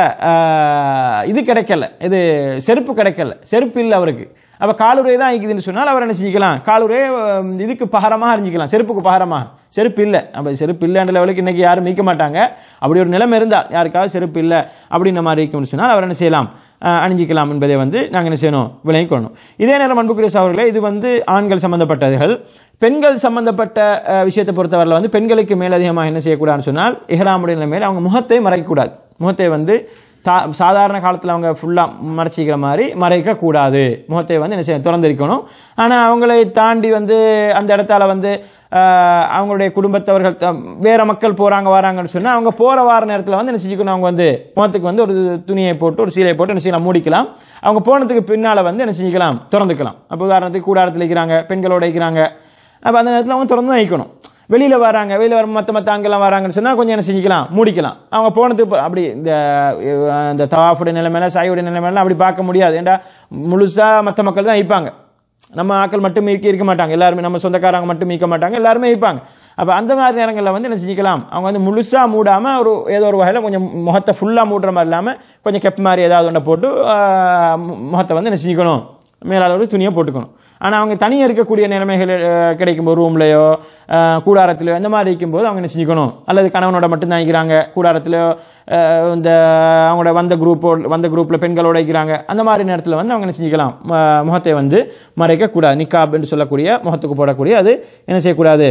ஆஹ், இது கிடைக்கல இது செருப்பு கிடைக்கல செருப்பு இல்லை அவருக்கு அப்ப காலுரை தான் இருக்குதுன்னு சொன்னால் அவர் என்ன செஞ்சுக்கலாம் காலுரை அஹ், இதுக்கு பகரமாக அறிஞ்சிக்கலாம் செருப்புக்கு பகரமாக செருப்பு இல்லை அப்ப செருப்பு இல்லைன்ற லெவலுக்கு இன்னைக்கு யாரும் மீட்க மாட்டாங்க அப்படி ஒரு நிலைமை இருந்தால் யாருக்காவது செருப்பு இல்லை அப்படின்ற மாதிரி இருக்கும்னு சொன்னால் அவர் என்ன செய்யலாம் அஹ், அணிஞ்சிக்கலாம் என்பதை வந்து நாங்கள் என்ன செய்யணும் விலகிக் கொள்ளணும் இதே நேரம் அன்புக்குரிய சகோதரர்களே இது வந்து ஆண்கள் சம்பந்தப்பட்டதுகள் பெண்கள் சம்பந்தப்பட்ட அஹ், விஷயத்தை பொறுத்தவரையில் வந்து பெண்களுக்கு மேலதிகமாக என்ன செய்யக்கூடாதுன்னு சொன்னால் இஹ்ராமுடைய நிலைமையில் அவங்க முகத்தை மறைக்கக்கூடாது முகத்தை வந்து தா சாதாரண காலத்தில் அவங்க ஃபுல்லாக மறைச்சிக்கிற மாதிரி மறைக்கக்கூடாது முகத்தை வந்து என்ன செய்ய திறந்திருக்கணும் ஆனால் அவங்களை தாண்டி வந்து அந்த இடத்தால வந்து ஆஹ், அவங்களுடைய குடும்பத்தவர்கள் த- வேற மக்கள் போறாங்க வராங்கன்னு சொன்னா அவங்க போற வார நேரத்தில் வந்து என்ன செஞ்சுக்கணும் அவங்க வந்து முகத்துக்கு வந்து ஒரு துணியை போட்டு ஒரு சீலையை போட்டு என்ன செய்யலாம் மூடிக்கலாம் அவங்க போனதுக்கு பின்னால வந்து என்ன செஞ்சுக்கலாம் திறந்துக்கலாம் அப்போ உதாரணத்துக்கு கூடாரத்தில் இருக்கிறாங்க பெண்களோட இருக்கிறாங்க அப்போ அந்த நேரத்தில் அவங்க திறந்து தான் வைக்கணும் வெளியில வராங்க வெளியில வர மற்ற மற்ற ஆண்கள்லாம் வராங்கன்னு சொன்னா கொஞ்சம் என்ன செஞ்சுக்கலாம் மூடிக்கலாம் அவங்க போனதுக்கு ப- அப்படி இந்த அஹ், இந்த தவாஃபுடைய நிலைமையில சாயுடைய நிலைமையில அப்படி பார்க்க முடியாது ஏன்டா முழுசா மற்ற மக்கள் தான் வைப்பாங்க நம்ம ஆட்கள் மட்டும் இருக்க இருக்க மாட்டாங்க எல்லாருமே நம்ம சொந்தக்காரங்க மட்டும் மீட்க மாட்டாங்க எல்லாருமே வைப்பாங்க அப்ப அந்த மாதிரி நேரங்களில் வந்து என்ன செஞ்சுக்கலாம் அவங்க வந்து முழுசா மூடாம ஒரு ஏதோ ஒரு வகையில் கொஞ்சம் முகத்தை ஃபுல்லா மூடுற மாதிரி இல்லாம கொஞ்சம் கெப் மாதிரி ஏதாவது ஒன்றை போட்டு ஆஹ், மு- முகத்தை வந்து என்ன செஞ்சுக்கணும் மேலால ஒரு துணியை போட்டுக்கணும் ஆனால் அவங்க தனியாக இருக்கக்கூடிய நிலைமைகள் அஹ், கிடைக்கும்போது ரூம்லையோ கூடாரத்திலையோ இந்த மாதிரி இருக்கும்போது அவங்க என்ன செஞ்சுக்கணும் அல்லது கணவனோட மட்டும்தான் இருக்கிறாங்க கூடாரத்திலையோ அஹ், இந்த அவங்களோட வந்த குரூப்போ வந்த குரூப்பில் பெண்களோட இருக்கிறாங்க அந்த மாதிரி நேரத்தில் வந்து அவங்க என்ன செஞ்சுக்கலாம் ம- முகத்தை வந்து மறைக்கக்கூடாது நிக்காப் என்று சொல்லக்கூடிய முகத்துக்கு போடக்கூடிய அது என்ன செய்யக்கூடாது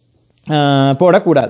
அஹ், போடக்கூடாது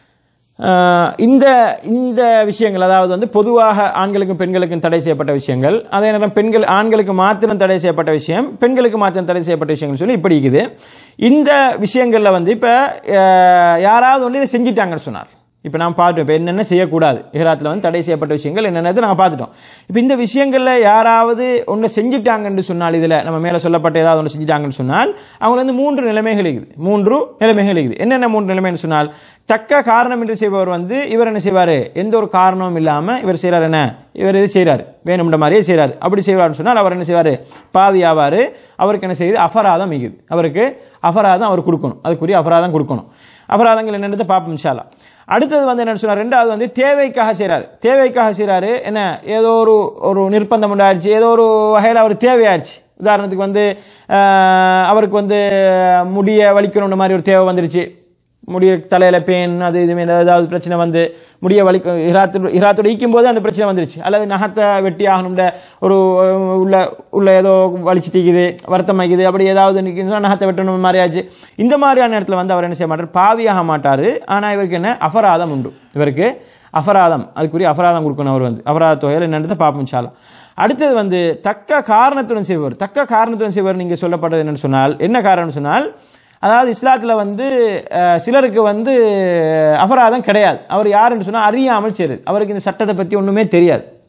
ஆஹ் இந்த இந்த விஷயங்கள் அதாவது வந்து பொதுவாக ஆண்களுக்கும் பெண்களுக்கும் தடை செய்யப்பட்ட விஷயங்கள் அதே நேரம் பெண்கள் ஆண்களுக்கு மாத்திரம் தடை செய்யப்பட்ட விஷயம் பெண்களுக்கு மாத்திரம் தடை செய்யப்பட்ட விஷயங்கள் சொல்லி இப்படி இருக்குது இந்த விஷயங்கள்ல வந்து இப்ப ஆஹ் யாராவது ஒன்று இதை செஞ்சிட்டாங்கன்னு சொன்னார் இப்போ நான் பார்த்துட்டோம் இப்போ என்னென்ன செய்யக்கூடாது இஹ்ராத்தில் வந்து தடை செய்யப்பட்ட விஷயங்கள் என்னென்னது நாங்கள் பார்த்துட்டோம் இப்போ இந்த விஷயங்களில் யாராவது ஒன்று செஞ்சிட்டாங்கன்னு சொன்னால் இதில் நம்ம மேலே சொல்லப்பட்ட ஏதாவது ஒன்று செஞ்சிட்டாங்கன்னு சொன்னால் அவங்க வந்து மூன்று நிலைமைகள் இருக்குது மூன்று நிலைமைகள் இருக்குது என்னென்ன மூன்று நிலைமைன்னு சொன்னால் தக்க காரணம் என்று செய்பவர் வந்து இவர் என்ன செய்வார் எந்த ஒரு காரணமும் இல்லாமல் இவர் செய்கிறார் என்ன இவர் இது செய்கிறார் வேணும்ன்ற மாதிரியே செய்கிறார் அப்படி செய்வார்னு சொன்னால் அவர் என்ன செய்வார் பாவி ஆவார் அவருக்கு என்ன செய்யுது அபராதம் மிகுது அவருக்கு அபராதம் அவர் கொடுக்கணும் அதுக்குரிய அபராதம் கொடுக்கணும் அபராதங்கள் என்னன்றதை பார்ப்போம் இன்ஷால்லா அடுத்தது வந்து என்ன சொன்னார் ரெண்டாவது வந்து தேவைக்காக செய்கிறாரு தேவைக்காக செய்கிறாரு என்ன ஏதோ ஒரு ஒரு நிர்பந்தம் உண்டாயிடுச்சு ஏதோ ஒரு வகையில் அவர் தேவையாயிடுச்சு உதாரணத்துக்கு வந்து ஆஹ், அவருக்கு வந்து முடிய வலிக்கணுன்ற மாதிரி ஒரு தேவை வந்துருச்சு முடிய தலையில பேன் அது இது மாதிரி ஏதாவது பிரச்சனை வந்து முடிய வலி இராத்து இராத்தோட ஈக்கும் போது அந்த பிரச்சனை வந்துருச்சு அல்லது நகத்தை வெட்டி ஆகணும்ன்ற ஒரு அஹ், உள்ள உள்ள ஏதோ வலிச்சு தீக்குது வருத்தம் ஆகிக்குது அப்படி ஏதாவது நிற்குதுன்னா நகத்தை வெட்டணும் மாதிரி ஆச்சு இந்த மாதிரியான நேரத்தில் வந்து அவர் என்ன செய்ய மாட்டார் பாவியாக மாட்டார் ஆனால் இவருக்கு என்ன அபராதம் உண்டு இவருக்கு அபராதம் அதுக்குரிய அபராதம் கொடுக்கணும் அவர் வந்து அபராத தொகையில் என்னன்றதை பார்ப்போம் சாலம் அடுத்தது வந்து தக்க காரணத்துடன் செய்வர் தக்க காரணத்துடன் செய்வர் நீங்க சொல்லப்பட்டது என்னன்னு சொன்னால் என்ன காரணம் சொன்னால் அதாவது இஸ்லாத்தில் வந்து அஹ், சிலருக்கு வந்து அபராதம் கிடையாது அவர் யாருன்னு சொன்னால் அறியாமல் செய்யுது அவருக்கு இந்த சட்டத்தை பற்றி ஒன்றுமே தெரியாது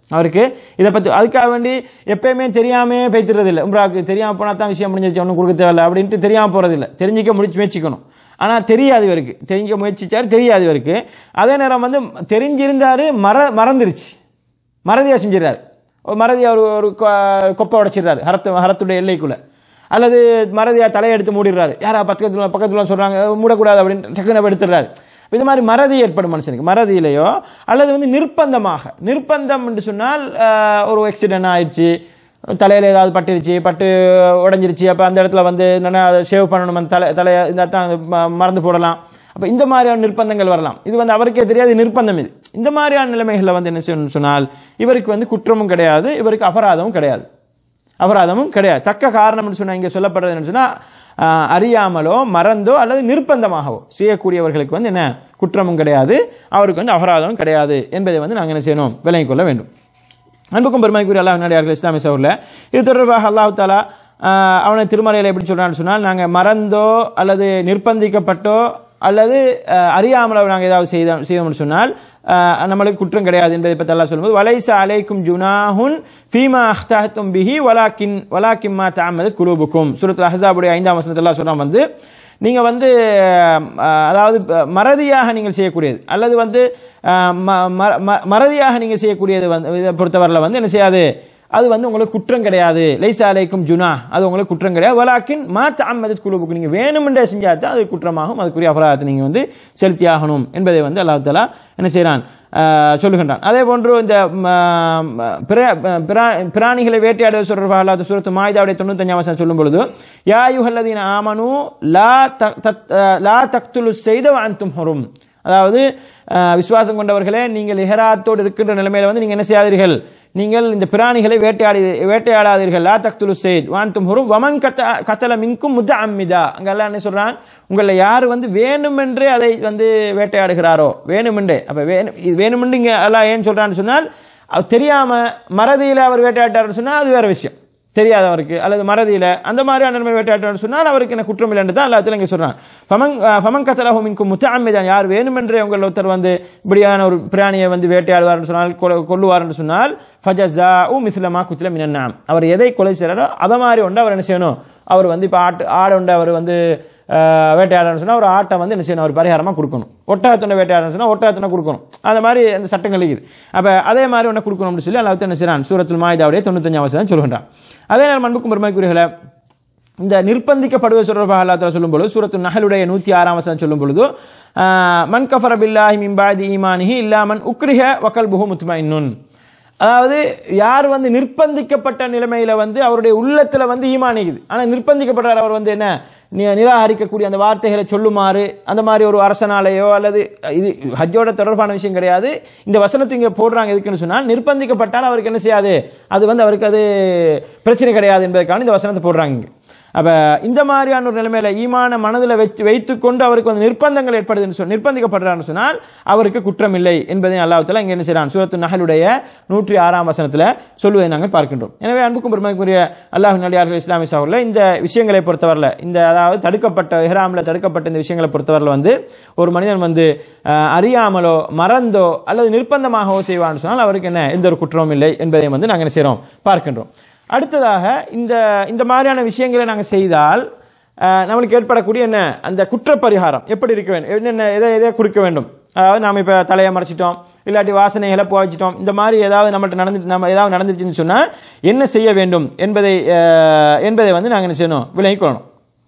அவருக்கு இதை பற்றி அதுக்காக வேண்டி எப்பயுமே தெரியாமே பேத்துறது இல்லை உம்ராவுக்கு தெரியாமல் போனால் தான் விஷயம் முடிஞ்சிருச்சு ஒன்றும் கொடுக்க தேவையில்ல அப்படின்ட்டு தெரியாமல் போகிறதில்ல தெரிஞ்சிக்க முடிச்சு முயற்சிக்கணும் ஆனால் தெரியாது இவருக்கு தெரிஞ்சிக்க முயற்சிச்சார் தெரியாது இவருக்கு அதே நேரம் வந்து தெரிஞ்சிருந்தாரு மற மறந்துருச்சு மறதியாக செஞ்சிடறாரு ஒரு மறதியை ஒரு ஒரு கொ- கொப்பை உடைச்சிடுறாரு ஹரத்து ஹரத்துடைய எல்லைக்குள்ள அல்லது மறதியா தலையெடுத்து மூடிடுறாரு யாரா பக்கத்துல பக்கத்துல சொல்றாங்க மூடக்கூடாது அப்படின்னு டக்குன்னு அப்ப எடுத்துடுறாரு இந்த மாதிரி மறதி ஏற்படும் மனுஷனுக்கு மறதியிலையோ அல்லது வந்து நிர்பந்தமாக நிர்பந்தம் என்று சொன்னால் ஆஹ், ஒரு ஆக்சிடென்ட் ஆயிடுச்சு தலையில ஏதாவது பட்டுருச்சு பட்டு உடைஞ்சிருச்சு அப்ப அந்த இடத்துல வந்து என்னன்னா ஷேவ் பண்ணணும் அந்த தலை தலையை இந்த தான் ம- மறந்து போடலாம் அப்ப இந்த மாதிரியான நிர்பந்தங்கள் வரலாம் இது வந்து அவருக்கே தெரியாது நிர்பந்தம் இது இந்த மாதிரியான நிலைமைகளில் வந்து என்ன செய்யணும்னு சொன்னால் இவருக்கு வந்து குற்றமும் கிடையாது இவருக்கு அபராதமும் கிடையாது அபராதமும் கிடையாது தக்க காரணம்னு சொன்னா இங்க சொல்லப்படுறது என்னன்னு சொன்னா ஆஹ், அறியாமலோ மறந்தோ அல்லது நிர்பந்தமாகவோ செய்யக்கூடியவர்களுக்கு வந்து என்ன குற்றமும் கிடையாது அவருக்கு வந்து அபராதமும் கிடையாது என்பதை வந்து நாங்கள் என்ன செய்யணும் விளங்கிக் கொள்ள வேண்டும் அன்புக்கும் பெருமைக்குரிய அல்லாஹ் நடிகார்கள் இஸ்லாமிய சௌரில் இது தொடர்பாக அல்லாஹ் தாலா ஆஹ், அவனை திருமறையில் எப்படி சொல்றான்னு சொன்னால் நாங்கள் மறந்தோ அல்லது நிர்பந்திக்கப்பட்டோ அல்லது ஆஹ், அறியாமலோ நாங்கள் ஏதாவது செய்த செய்தோம்னு சொன்னால் ஆஹ், நம்மளுக்கு குற்றம் கிடையாது என்பதை பற்றி அல்லாஹ் சொல்லும்போது வலைச அலைக்கும் ஜுனாஹுன் ஃபீமா அஹ்தாஹத்தும் பிஹி வலாக்கின் வலாக்கிம்மா தாமதத் குலூபுக்கும் சூரத்துல் அஹ்ஸாபுடைய ஐந்தாம் வசனத்தில் அல்லாஹ் சொல்றான் வந்து நீங்க வந்து அஹ், அதாவது அஹ், மறதியாக நீங்கள் செய்யக்கூடியது அல்லது வந்து அஹ், ம- ம- ம- மறதியாக நீங்கள் செய்யக்கூடியது வந்து இதை பொறுத்தவரையில் வந்து என்ன செய்யாது அது வந்து உங்களுக்கு குற்றம் கிடையாது லைசா அலைக்கும் ஜுனா அது உங்களுக்கு குற்றம் கிடையாது வலாக்கின் மாத்த அம்மதத் குழுவுக்கு நீங்கள் வேணுமென்றே செஞ்சால் தான் அது குற்றமாகும் அதுக்குரிய அபராதத்தை நீங்கள் வந்து செலுத்தியாகணும் என்பதை வந்து அல்லாஹ் தஆலா என்ன செய்கிறான் சொல்லுகின்றான் அதே போன்று இந்த ம, ம, பிர- பிரா- பிராணிகளை வேட்டையாடுவது சொல்றாக அல்லாஹ் சூரத்து மாய்தாவுடைய தொண்ணூத்தஞ்சாம் வசனம் சொல்லும் பொழுது யா யுஹல்லதீன ஆமனு லா தக்- தத்- லா தக்துலு செய்த அன்தும் ஹுரும் அதாவது அஹ், விசுவாசம் கொண்டவர்களே நீங்கள் இஹராத்தோடு இருக்கின்ற நிலைமையில வந்து நீங்க என்ன செய்யாதீர்கள் நீங்கள் இந்த பிராணிகளை வேட்டையாடி வேட்டையாடாதீர்கள் லா தக்துலு செய்த் வாந்தும் ஹுரும் வமன் கத்த கத்தல மின்கும் முத்த அம்மிதா அங்க எல்லாம் என்ன சொல்றான் உங்களை யார் வந்து வேணுமென்றே அதை வந்து வேட்டையாடுகிறாரோ வேணுமென்றே அப்ப வேணும் இது வேணுமென்று இங்க எல்லாம் ஏன் சொல்றான்னு சொன்னால் அவர் தெரியாம மறதியில அவர் வேட்டையாட்டாருன்னு சொன்னா அது வேற விஷயம் தெரியாதவருக்கு அல்லது மறதியில அந்த மாதிரியான நிலைமை வேட்டையாட்டான்னு சொன்னால் அவருக்கு என்ன குற்றம் இல்லைன்னு தான் எல்லாத்துல இங்க சொல்றான் ஃபமன் ஃபமன் கத்தலஹு மின்கும் முத்தஅம்மிதான் யார் வேணுமென்றே உங்கள் ஒருத்தர் வந்து இப்படியான ஒரு பிராணியை வந்து வேட்டையாடுவார்னு சொன்னால் கொலை- கொல்லுவார்னு சொன்னால் ஃபஜஸாஉ மிஸ்லமா குத்தில மினன்னாம் அவர் எதை கொலை செய்யறாரோ அதை மாதிரி ஒன்று அவர் என்ன செய்யணும் அவர் வந்து இப்போ ஆட்டு ஆடு உண்டு அவர் வந்து ஆஹ், வேட்டையாடணும்னு சொன்னா ஒரு ஆட்டை வந்து என்ன செய்யணும் அவர் பரிகாரமா கொடுக்கணும் ஒட்டகத்துண்டை வேட்டையாடணும்னு சொன்னா ஒட்டகத்துண்டை கொடுக்கணும் அந்த மாதிரி அந்த சட்டங்கள் இருக்குது அப்ப அதே மாதிரி ஒன்று கொடுக்கணும்னு சொல்லி அல்லாஹ் என்ன செய்யறான் சூரத்துல் மாயுதாவுடைய தொண்ணூத்தஞ்சாம் வசனம் சொல்கின்றான் அதே நேரம் அன்புக்கும் பெருமைக்குரியர்களே இந்த நிர்பந்திக்கப்படுவது தொடர்பாக அல்லா தஆலா சொல்லும் பொழுது சூரத்து நஹலுடைய நூத்தி ஆறாம் வசனம் சொல்லும் பொழுது ஆஹ், மன் கஃபர பில்லாஹி மின் பாதி ஈமானிஹி இல்லா மன் உக்ரிஹ வகல்புஹு முத்மஇன்னுன் அதாவது யார் வந்து நிர்பந்திக்கப்பட்ட நிலைமையில வந்து அவருடைய உள்ளத்துல வந்து ஈமானிக்குது ஆனா நிர்பந்திக்கப்படுறார் அவர் வந்து என்ன நி- நிராகரிக்கக்கூடிய அந்த வார்த்தைகளை சொல்லுமாறு அந்த மாதிரி ஒரு அரசனாலேயோ அல்லது இது ஹஜ்ஜோட தொடர்பான விஷயம் கிடையாது இந்த வசனத்தை இங்க போடுறாங்க எதுக்குன்னு சொன்னால் நிர்பந்திக்கப்பட்டால் அவருக்கு என்ன செய்யாது அது வந்து அவருக்கு அது பிரச்சனை கிடையாது என்பதற்கான இந்த வசனத்தை போடுறாங்க இங்க. அப்ப இந்த மாதிரியான ஒரு நிலைமையில ஈமான மனதில் வச்சு வைத்துக்கொண்டு அவருக்கு வந்து நிர்பந்தங்கள் ஏற்படுதுன்னு சொல்லி நிர்பந்திக்கப்படுறான்னு சொன்னால் அவருக்கு குற்றம் இல்லை என்பதை அல்லாஹ்தாலா இங்க என்ன செய்றான் சூரத்து நஹலுடைய நூற்றி ஆறாம் வசனத்துல சொல்லுவதை நாங்கள் பார்க்கின்றோம் எனவே அன்புக்கும் பெருமைக்குரிய அல்லாஹ் நடிகார்கள் இஸ்லாமிய சகோதரில் இந்த விஷயங்களை பொறுத்தவரையில் இந்த அதாவது தடுக்கப்பட்ட இஹ்ராம்ல தடுக்கப்பட்ட இந்த விஷயங்களை பொறுத்தவரையில் வந்து ஒரு மனிதன் வந்து அஹ், அறியாமலோ மறந்தோ அல்லது நிர்பந்தமாகவோ செய்வான்னு சொன்னால் அவருக்கு என்ன எந்த ஒரு குற்றமும் இல்லை என்பதை வந்து நாங்கள் என்ன செய்றோம் பார்க்கின்றோம் அடுத்ததாக இந்த இந்த மாதிரியான விஷயங்களை நாங்கள் செய்தால் அஹ், நம்மளுக்கு ஏற்படக்கூடிய என்ன அந்த குற்றப்பரிகாரம் எப்படி இருக்க வேண்டும் என்னென்ன எதை எதை கொடுக்க வேண்டும் அதாவது நாம் இப்போ தலையை மறைச்சிட்டோம் இல்லாட்டி வாசனைகளை புகைச்சிட்டோம் இந்த மாதிரி ஏதாவது நம்மள்ட்ட நடந்து நம்ம ஏதாவது நடந்துச்சுன்னு சொன்னால் என்ன செய்ய வேண்டும் என்பதை அஹ், என்பதை வந்து நாங்கள் என்ன செய்யணும் விலகிக் கொள்ளணும்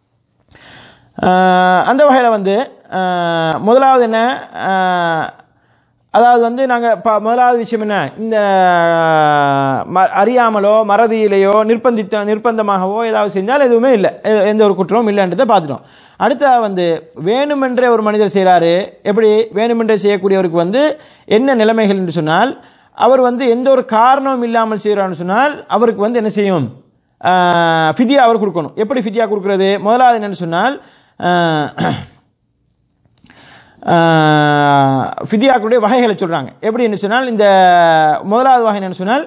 ஆஹ் அந்த வகையில் வந்து ஆஹ் முதலாவது என்ன ஆஹ் அதாவது வந்து நாங்கள் ப முதலாவது விஷயம் என்ன இந்த ம- அறியாமலோ மறதியிலேயோ நிர்பந்தித்த நிர்பந்தமாகவோ ஏதாவது செஞ்சால் எதுவுமே இல்லை எ- எந்த ஒரு குற்றமும் இல்லைன்றதை பார்த்துட்டோம் அடுத்தா வந்து வேணுமென்றே ஒரு மனிதர் செய்கிறாரு எப்படி வேணுமென்றே செய்யக்கூடியவருக்கு வந்து என்ன நிலைமைகள் என்று சொன்னால் அவர் வந்து எந்த ஒரு காரணமும் இல்லாமல் செய்கிறான்னு சொன்னால் அவருக்கு வந்து என்ன செய்யும் ஆஹ் ஃபிதியா அவர் கொடுக்கணும் எப்படி ஃபிதியா கொடுக்கிறது முதலாவது என்னன்னு சொன்னால் ஆஹ் ஆஹ் ஃபிதியாக்களுடைய வகைகளை சொல்றாங்க எப்படின்னு சொன்னால் இந்த முதலாவது வகை என்னன்னு சொன்னால்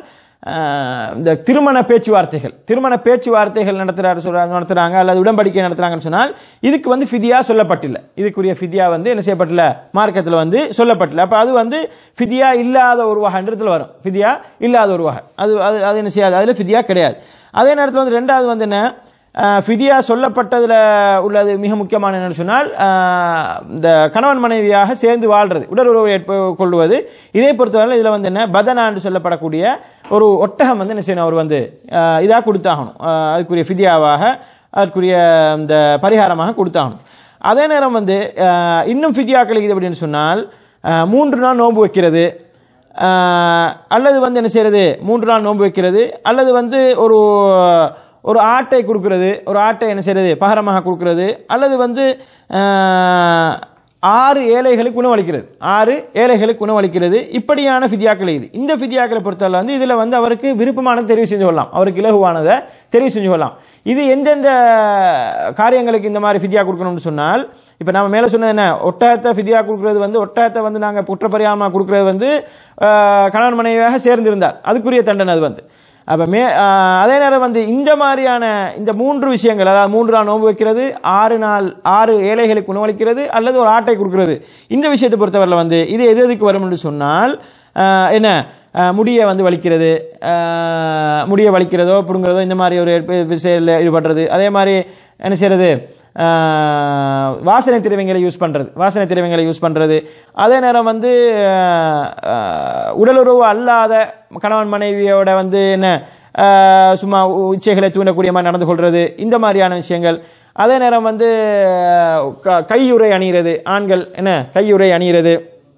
ஆஹ், இந்த திருமண பேச்சுவார்த்தைகள் திருமண பேச்சுவார்த்தைகள் நடத்துறாரு சொல்றாங்க நடத்துறாங்க அல்லது உடன்படிக்கை நடத்துறாங்கன்னு சொன்னால் இதுக்கு வந்து ஃபிதியா சொல்லப்பட்டில்லை இதுக்குரிய ஃபிதியா வந்து என்ன செய்யப்பட்டில்ல மார்க்கத்தில் வந்து சொல்லப்பட்டில்லை அப்போ அது வந்து ஃபிதியா இல்லாத ஒரு வகைன்றதுல வரும் ஃபிதியா இல்லாத ஒரு வகை அது அது அது என்ன செய்யாது அதில் ஃபிதியா கிடையாது அதே நேரத்தில் வந்து ரெண்டாவது வந்து என்ன ஆஹ், ஃபிதியா சொல்லப்பட்டதில் உள்ளது மிக முக்கியமான என்னன்னு சொன்னால் ஆஹ், இந்த கணவன் மனைவியாக சேர்ந்து வாழ்றது உடலுறவு ஏற்ப கொள்வது இதை பொறுத்தவரை இதில் வந்து என்ன பதனா என்று சொல்லப்படக்கூடிய ஒரு ஒட்டகம் வந்து என்ன செய்யணும் அவர் வந்து இதாக கொடுத்தாகணும் ஆஹ், அதுக்குரிய ஃபிதியாவாக அதற்குரிய இந்த பரிகாரமாக கொடுத்தாகணும் அதே நேரம் வந்து ஆஹ், இன்னும் ஃபிதியாக்கள் இது அப்படின்னு சொன்னால் ஆஹ், மூன்று நாள் நோன்பு வைக்கிறது ஆஹ், அல்லது வந்து என்ன செய்யறது மூன்று நாள் நோன்பு வைக்கிறது அல்லது வந்து ஒரு ஒரு ஆட்டை கொடுக்கிறது ஒரு ஆட்டை என்ன செய்யறது பகரமாக கொடுக்கிறது அல்லது வந்து ஆஹ், ஆறு ஏழைகளுக்கு உணவளிக்கிறது ஆறு ஏழைகளுக்கு உணவளிக்கிறது இப்படியான ஃபிதியாக்கள் இது இந்த ஃபிதியாக்களை பொறுத்தவரை வந்து இதில் வந்து அவருக்கு விருப்பமானதை தெரிவு செஞ்சு கொள்ளலாம் அவருக்கு இலகுவானதை தெரிவு செஞ்சு கொள்ளலாம் இது எந்தெந்த காரியங்களுக்கு இந்த மாதிரி ஃபிதியா கொடுக்கணும்னு சொன்னால் இப்போ நம்ம மேலே சொன்னது என்ன ஒட்டகத்தை ஃபிதியா கொடுக்கிறது வந்து ஒட்டகத்தை வந்து நாங்கள் குற்றப்பரியாம கொடுக்கிறது வந்து ஆஹ், கணவன் மனைவியாக சேர்ந்திருந்தார் அதுக்குரிய தண்டனை அது வந்து அப்போ மே ஆஹ், அதே நேரம் வந்து இந்த மாதிரியான இந்த மூன்று விஷயங்கள் அதாவது மூன்று நாள் நோன்பு வைக்கிறது ஆறு நாள் ஆறு ஏழைகளுக்கு உணவளிக்கிறது அல்லது ஒரு ஆட்டை கொடுக்கிறது இந்த விஷயத்தை பொறுத்தவரையில் வந்து இது எது எதுக்கு வரும் என்று சொன்னால் ஆஹ், என்ன ஆஹ், முடியை வந்து வலிக்கிறது ஆஹ், முடியை வலிக்கிறதோ பிடுங்குறதோ இந்த மாதிரி ஒரு விஷயத்தில் ஈடுபடுறது அதே மாதிரி என்ன செய்யறது ஆஹ், வாசனை திரவியங்களை யூஸ் பண்ணுறது வாசனை திரவியங்களை யூஸ் பண்ணுறது அதே நேரம் வந்து ஆஹ், ஆஹ், உடலுறவு அல்லாத கணவன் மனைவியோட வந்து என்ன ஆஹ், சும்மா உ- இச்சைகளை தூண்டக்கூடிய மாதிரி நடந்து கொள்வது இந்த மாதிரியான விஷயங்கள் அதே நேரம் வந்து க- கையுறை அணிகிறது ஆண்கள் என்ன கையுறை அணிகிறது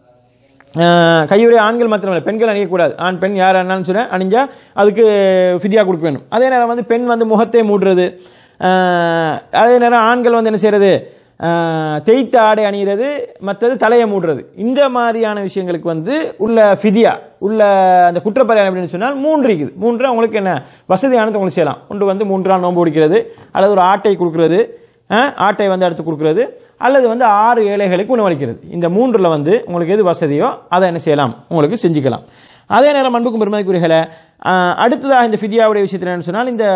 ஆஹ் கையுறை ஆண்கள் மாத்திரமல்ல பெண்கள் அணியக்கூடாது ஆண் பெண் யார் அண்ணான்னு சொன்ன அணிஞ்சா அதுக்கு ஃபிதியா கொடுக்க வேணும் அதே நேரம் வந்து பெண் வந்து முகத்தை மூடுறது ஆஹ் அதே நேரம் ஆண்கள் வந்து என்ன செய்யறது ஆஹ் தேய்த்த ஆடை அணிகிறது மற்றது தலையை மூடுறது இந்த மாதிரியான விஷயங்களுக்கு வந்து உள்ள ஃபிதியா உள்ள அந்த குற்றப்பரிகாரம் அப்படின்னு சொன்னால் மூன்று இருக்குது மூன்று அவங்களுக்கு என்ன வசதியானது உங்களுக்கு செய்யலாம் ஒன்று வந்து மூன்று நாள் நோன்பு பிடிக்கிறது அல்லது ஒரு ஆட்டை கொடுக்கிறது அஹ், ஆட்டை வந்து அடுத்து கொடுக்கிறது அல்லது வந்து ஆறு ஏழைகளுக்கு உணவளிக்கிறது இந்த மூன்றுல வந்து உங்களுக்கு எது வசதியோ அதை என்ன செய்யலாம் உங்களுக்கு செஞ்சுக்கலாம் அதே நேரம் அன்புக்கும் பெருமதிக்குரியகளை அஹ், அடுத்ததாக இந்த ஃபிதியாவுடைய விஷயத்தில் என்னன்னு சொன்னால் இந்த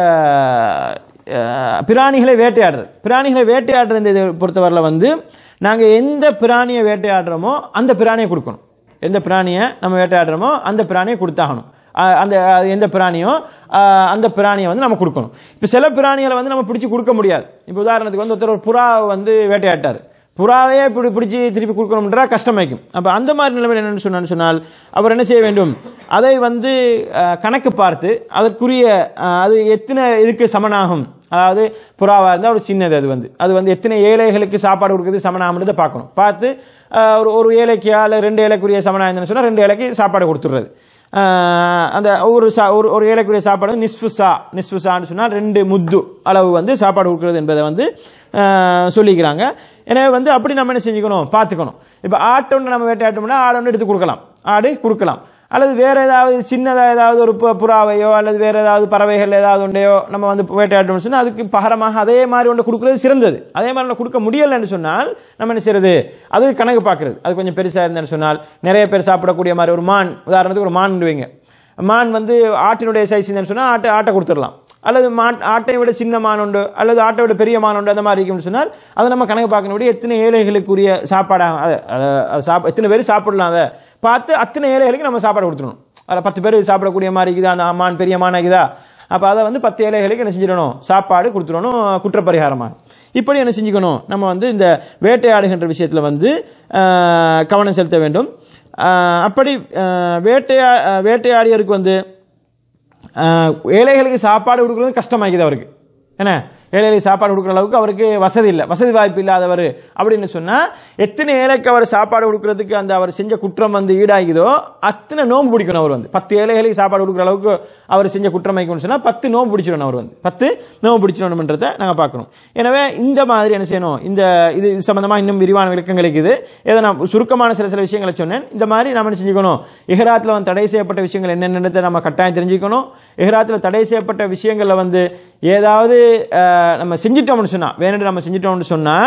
அஹ், பிராணிகளை வேட்டையாடுறது பிராணிகளை வேட்டையாடுற இந்த இதை பொறுத்தவரையில் வந்து நாங்கள் எந்த பிராணியை வேட்டையாடுறோமோ அந்த பிராணியை கொடுக்கணும் எந்த பிராணியை நம்ம வேட்டையாடுறோமோ அந்த பிராணியை கொடுத்தாகணும் அஹ் அந்த அது எந்த பிராணியோ அஹ் அந்த பிராணியை வந்து நம்ம கொடுக்கணும் இப்போ சில பிராணிகளை வந்து நம்ம பிடிச்சி கொடுக்க முடியாது இப்போ உதாரணத்துக்கு வந்து ஒருத்தர் ஒரு புறாவை வந்து வேட்டையாட்டார் புறாவையே இப்படி பிடிச்சி திருப்பி கொடுக்கணும்ன்றா கஷ்டமாய்க்கும் அப்போ அந்த மாதிரி நிலைமையில் என்னன்னு சொன்னான்னு சொன்னால் அவர் என்ன செய்ய வேண்டும் அதை வந்து அஹ், கணக்கு பார்த்து அதற்குரிய அஹ், அது எத்தனை இதுக்கு சமனாகும் அதாவது புறாவா இருந்தால் ஒரு சின்னது அது வந்து அது வந்து எத்தனை ஏழைகளுக்கு சாப்பாடு கொடுக்குறது சமனாகும்ன்றதை பார்க்கணும் பார்த்து அஹ், ஒரு ஒரு ஏழைக்கா இல்லை ரெண்டு ஏழைக்குரிய சமனாக இருந்ததுன்னு சொன்னால் ரெண்டு ஏழைக்கு சாப்பாடு கொடுத்துடுறது ஆஹ் அந்த ஒரு சா ஒரு ஒரு ஏழைக்குரிய சாப்பாடு வந்து நிஸ்ஃபு சா நிஸ்ஃபு சான்னு சொன்னால் ரெண்டு முத்து அளவு வந்து சாப்பாடு கொடுக்குறது என்பதை வந்து ஆஹ் சொல்லிக்கிறாங்க எனவே வந்து அப்படி நம்ம என்ன செஞ்சுக்கணும் பார்த்துக்கணும் இப்போ ஆட்டை ஒன்று நம்ம வேட்டையாட்டோம்னா ஆடு ஒன்று எடுத்து கொடுக்கலாம் ஆடு கொடுக்கலாம் அல்லது வேற ஏதாவது சின்னதாக ஏதாவது ஒரு பு- புறாவையோ அல்லது வேற ஏதாவது பறவைகள் ஏதாவது ஒன்றையோ நம்ம வந்து வேட்டையாட்டோம்னு சொன்னால் அதுக்கு பகரமாக அதே மாதிரி ஒன்று கொடுக்குறது சிறந்தது அதே மாதிரி ஒன்று கொடுக்க முடியலைன்னு சொன்னால் நம்ம என்ன செய்யறது அது கணக்கு பார்க்கறது அது கொஞ்சம் பெருசாக இருந்தேன்னு சொன்னால் நிறைய பேர் சாப்பிடக்கூடிய மாதிரி ஒரு மான் உதாரணத்துக்கு ஒரு மான் வைங்க மான் வந்து ஆட்டினுடைய சைஸ் இருந்தேன்னு சொன்னால் ஆட்டை ஆட்டை கொடுத்துடலாம் அல்லது மாட் ஆட்டை விட சின்ன மான் உண்டு அல்லது ஆட்டை விட பெரிய மான் உண்டு அந்த மாதிரி இருக்கும்னு சொன்னால் அதை நம்ம கணக்கு பார்க்கணும் எத்தனை ஏழைகளுக்குரிய சாப்பாடாக அதை அதை- அதை சாப் எத்தனை பேர் சாப்பிடலாம் அதை பார்த்து அத்தனை ஏழைகளுக்கு நம்ம சாப்பாடு கொடுத்துடணும் அதில் பத்து பேர் சாப்பிடக்கூடிய மாதிரி இருக்குதா அந்த மான் பெரிய மான் இருக்குதா அப்போ அதை வந்து பத்து ஏழைகளுக்கு என்ன செஞ்சிடணும் சாப்பாடு கொடுத்துடணும் குற்றப்பரிகாரமாக இப்படி என்ன செஞ்சுக்கணும் நம்ம வந்து இந்த வேட்டையாடுகின்ற விஷயத்தில் வந்து ஆஹ், கவனம் செலுத்த வேண்டும் ஆஹ், அப்படி ஆஹ், வேட்டையா ஆஹ், வேட்டையாடியருக்கு வந்து ஆஹ், ஏழைகளுக்கு சாப்பாடு கொடுக்குறது கஷ்டமாக்குது அவருக்கு என்ன ஏழைகளுக்கு சாப்பாடு கொடுக்குற அளவுக்கு அவருக்கு வசதி இல்லை வசதி வாய்ப்பு இல்லாதவர் அப்படின்னு சொன்னா எத்தனை ஏழைக்கு அவர் சாப்பாடு கொடுக்கறதுக்கு அந்த அவர் செஞ்ச குற்றம் வந்து ஈடாகுதோ அத்தனை நோன்பு பிடிக்கணும் அவர் வந்து பத்து ஏழைகளுக்கு சாப்பாடு கொடுக்குற அளவுக்கு அவர் செஞ்ச குற்றம் வைக்கணும்னு சொன்னா பத்து நோன்பு பிடிச்சிடணும் அவர் வந்து பத்து நோன்பு பிடிச்சிடணும்ன்றதை நாங்கள் பார்க்கணும் எனவே இந்த மாதிரி என்ன செய்யணும் இந்த இது இது சம்பந்தமா இன்னும் விரிவான விளக்கங்கள் இருக்குது இதை நான் சுருக்கமான சில சில விஷயங்களை சொன்னேன் இந்த மாதிரி நம்ம என்ன செஞ்சுக்கணும் இஹ்ராத்தில் வந்து தடை செய்யப்பட்ட விஷயங்கள் என்னென்னதை நம்ம கட்டாயம் தெரிஞ்சுக்கணும் இஹ்ராத்தில் தடை செய்யப்பட்ட விஷயங்களில் வந்து ஏதாவது அஹ், நம்ம செஞ்சிட்டோம்னு சொன்னால் வேணுட்டு நம்ம செஞ்சிட்டோம்னு சொன்னால்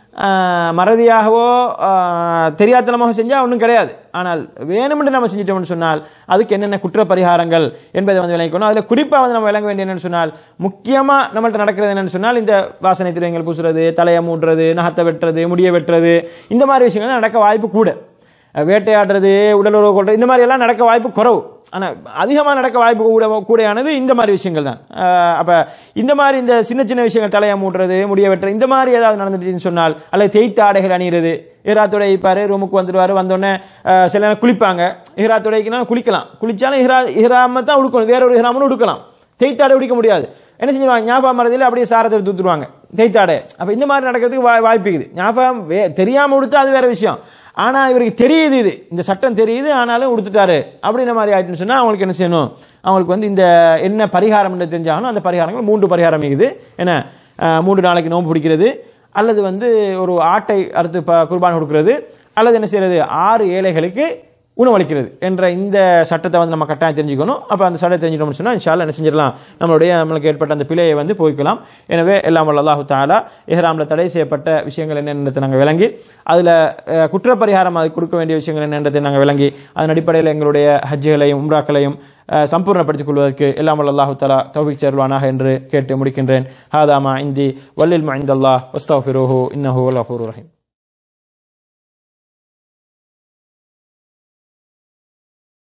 ஆஹ், மறதியாகவோ ஆஹ், தெரியாத்தனமாக செஞ்சால் ஒன்றும் கிடையாது ஆனால் வேணுமென்று நம்ம செஞ்சிட்டோம்னு சொன்னால் அதுக்கு என்னென்ன குற்ற பரிகாரங்கள் என்பதை வந்து விளங்கிக்கணும் அதில் குறிப்பாக வந்து நம்ம விளங்க வேண்டிய என்னன்னு சொன்னால் முக்கியமாக நம்மள்ட்ட நடக்கிறது என்னன்னு சொன்னால் இந்த வாசனை திரவியங்கள் பூசுறது தலையை மூடுறது நகத்தை வெட்டுறது முடியை வெட்டுறது இந்த மாதிரி விஷயங்கள் தான் நடக்க வாய்ப்பு கூட வேட்டையாடுறது உடலுறவு கொள்றது இந்த மாதிரி எல்லாம் நடக்க வாய்ப்பு குறவு ஆனால் அதிகமாக நடக்க வாய்ப்பு கூட கூடையானது இந்த மாதிரி விஷயங்கள் தான் அஹ் அப்ப இந்த மாதிரி இந்த சின்ன சின்ன விஷயங்கள் தலையை மூட்டுறது முடிய வெட்டுறது இந்த மாதிரி ஏதாவது நடந்துட்டுன்னு சொன்னால் அல்லது தேய்த்த ஆடைகள் அணிகிறது ஈராத்துடை இருப்பாரு ரூமுக்கு வந்துடுவாரு வந்தோடனே அஹ், சில நேரம் குளிப்பாங்க ஈராத்துடைக்குனா குளிக்கலாம் குளிச்சாலும் இஹ்ரா இஹ்ராம தான் உடுக்கணும் வேற ஒரு இஹ்ராமனும் உடுக்கலாம் தேய்த்தாடை உடிக்க முடியாது என்ன செஞ்சிருவாங்க ஞாபகம் மறதியில் அப்படியே சாரத்தை தூத்துருவாங்க தேய்த்தாடை அப்ப இந்த மாதிரி நடக்கிறதுக்கு வா- வாய்ப்பு இருக்குது ஞாபகம் வே தெரியாம உடுத்தா அது வேற விஷயம் ஆனா இவருக்கு தெரியுது இது இந்த சட்டம் தெரியுது ஆனாலும் உடுத்துட்டாரு அப்படின்ற மாதிரி ஆயிட்டுன்னு சொன்னா அவங்களுக்கு என்ன செய்யணும் அவங்களுக்கு வந்து இந்த என்ன பரிகாரம் தெரிஞ்சாகணும் அந்த பரிகாரங்கள் மூன்று பரிகாரம் இருக்குது என்ன அஹ், மூன்று நாளைக்கு நோன்பு பிடிக்கிறது அல்லது வந்து ஒரு ஆட்டை அறுத்து ப- குர்பான் கொடுக்கிறது அல்லது என்ன செய்யறது ஆறு ஏழைகளுக்கு உணவளிக்கிறது என்ற இந்த சட்டத்தை வந்து நம்ம கட்டாயம் தெரிஞ்சுக்கணும் அப்போ அந்த சட்டத்தை தெரிஞ்சிட்டோம்னு சொன்னால் இன்ஷால்லா என்ன செஞ்சிடலாம் நம்மளுடைய நம்மளுக்கு ஏற்பட்ட அந்த பிழையை வந்து போய்க்கலாம் எனவே எல்லாம் வல்ல அல்லாஹு தாலா இஹ்ராமில் தடை செய்யப்பட்ட விஷயங்கள் என்னென்னதை நாங்கள் விளங்கி அதில் குற்றப்பரிகாரம் அது கொடுக்க வேண்டிய விஷயங்கள் என்னன்றதை நாங்கள் விளங்கி அதன் அடிப்படையில் எங்களுடைய ஹஜ்ஜுகளையும் உம்ராக்களையும் அஹ், சம்பூர்ணப்படுத்திக் கொள்வதற்கு எல்லாம் வல்ல அல்லாஹு தாலா தௌபிக் சேர்வானாக என்று கேட்டு முடிக்கின்றேன் ஹாதாமா இந்தி வல்லில் மைந்தல்லா வஸ்தாஃபிரோஹு இன்னஹு வல்லாஹூர் ரஹீம்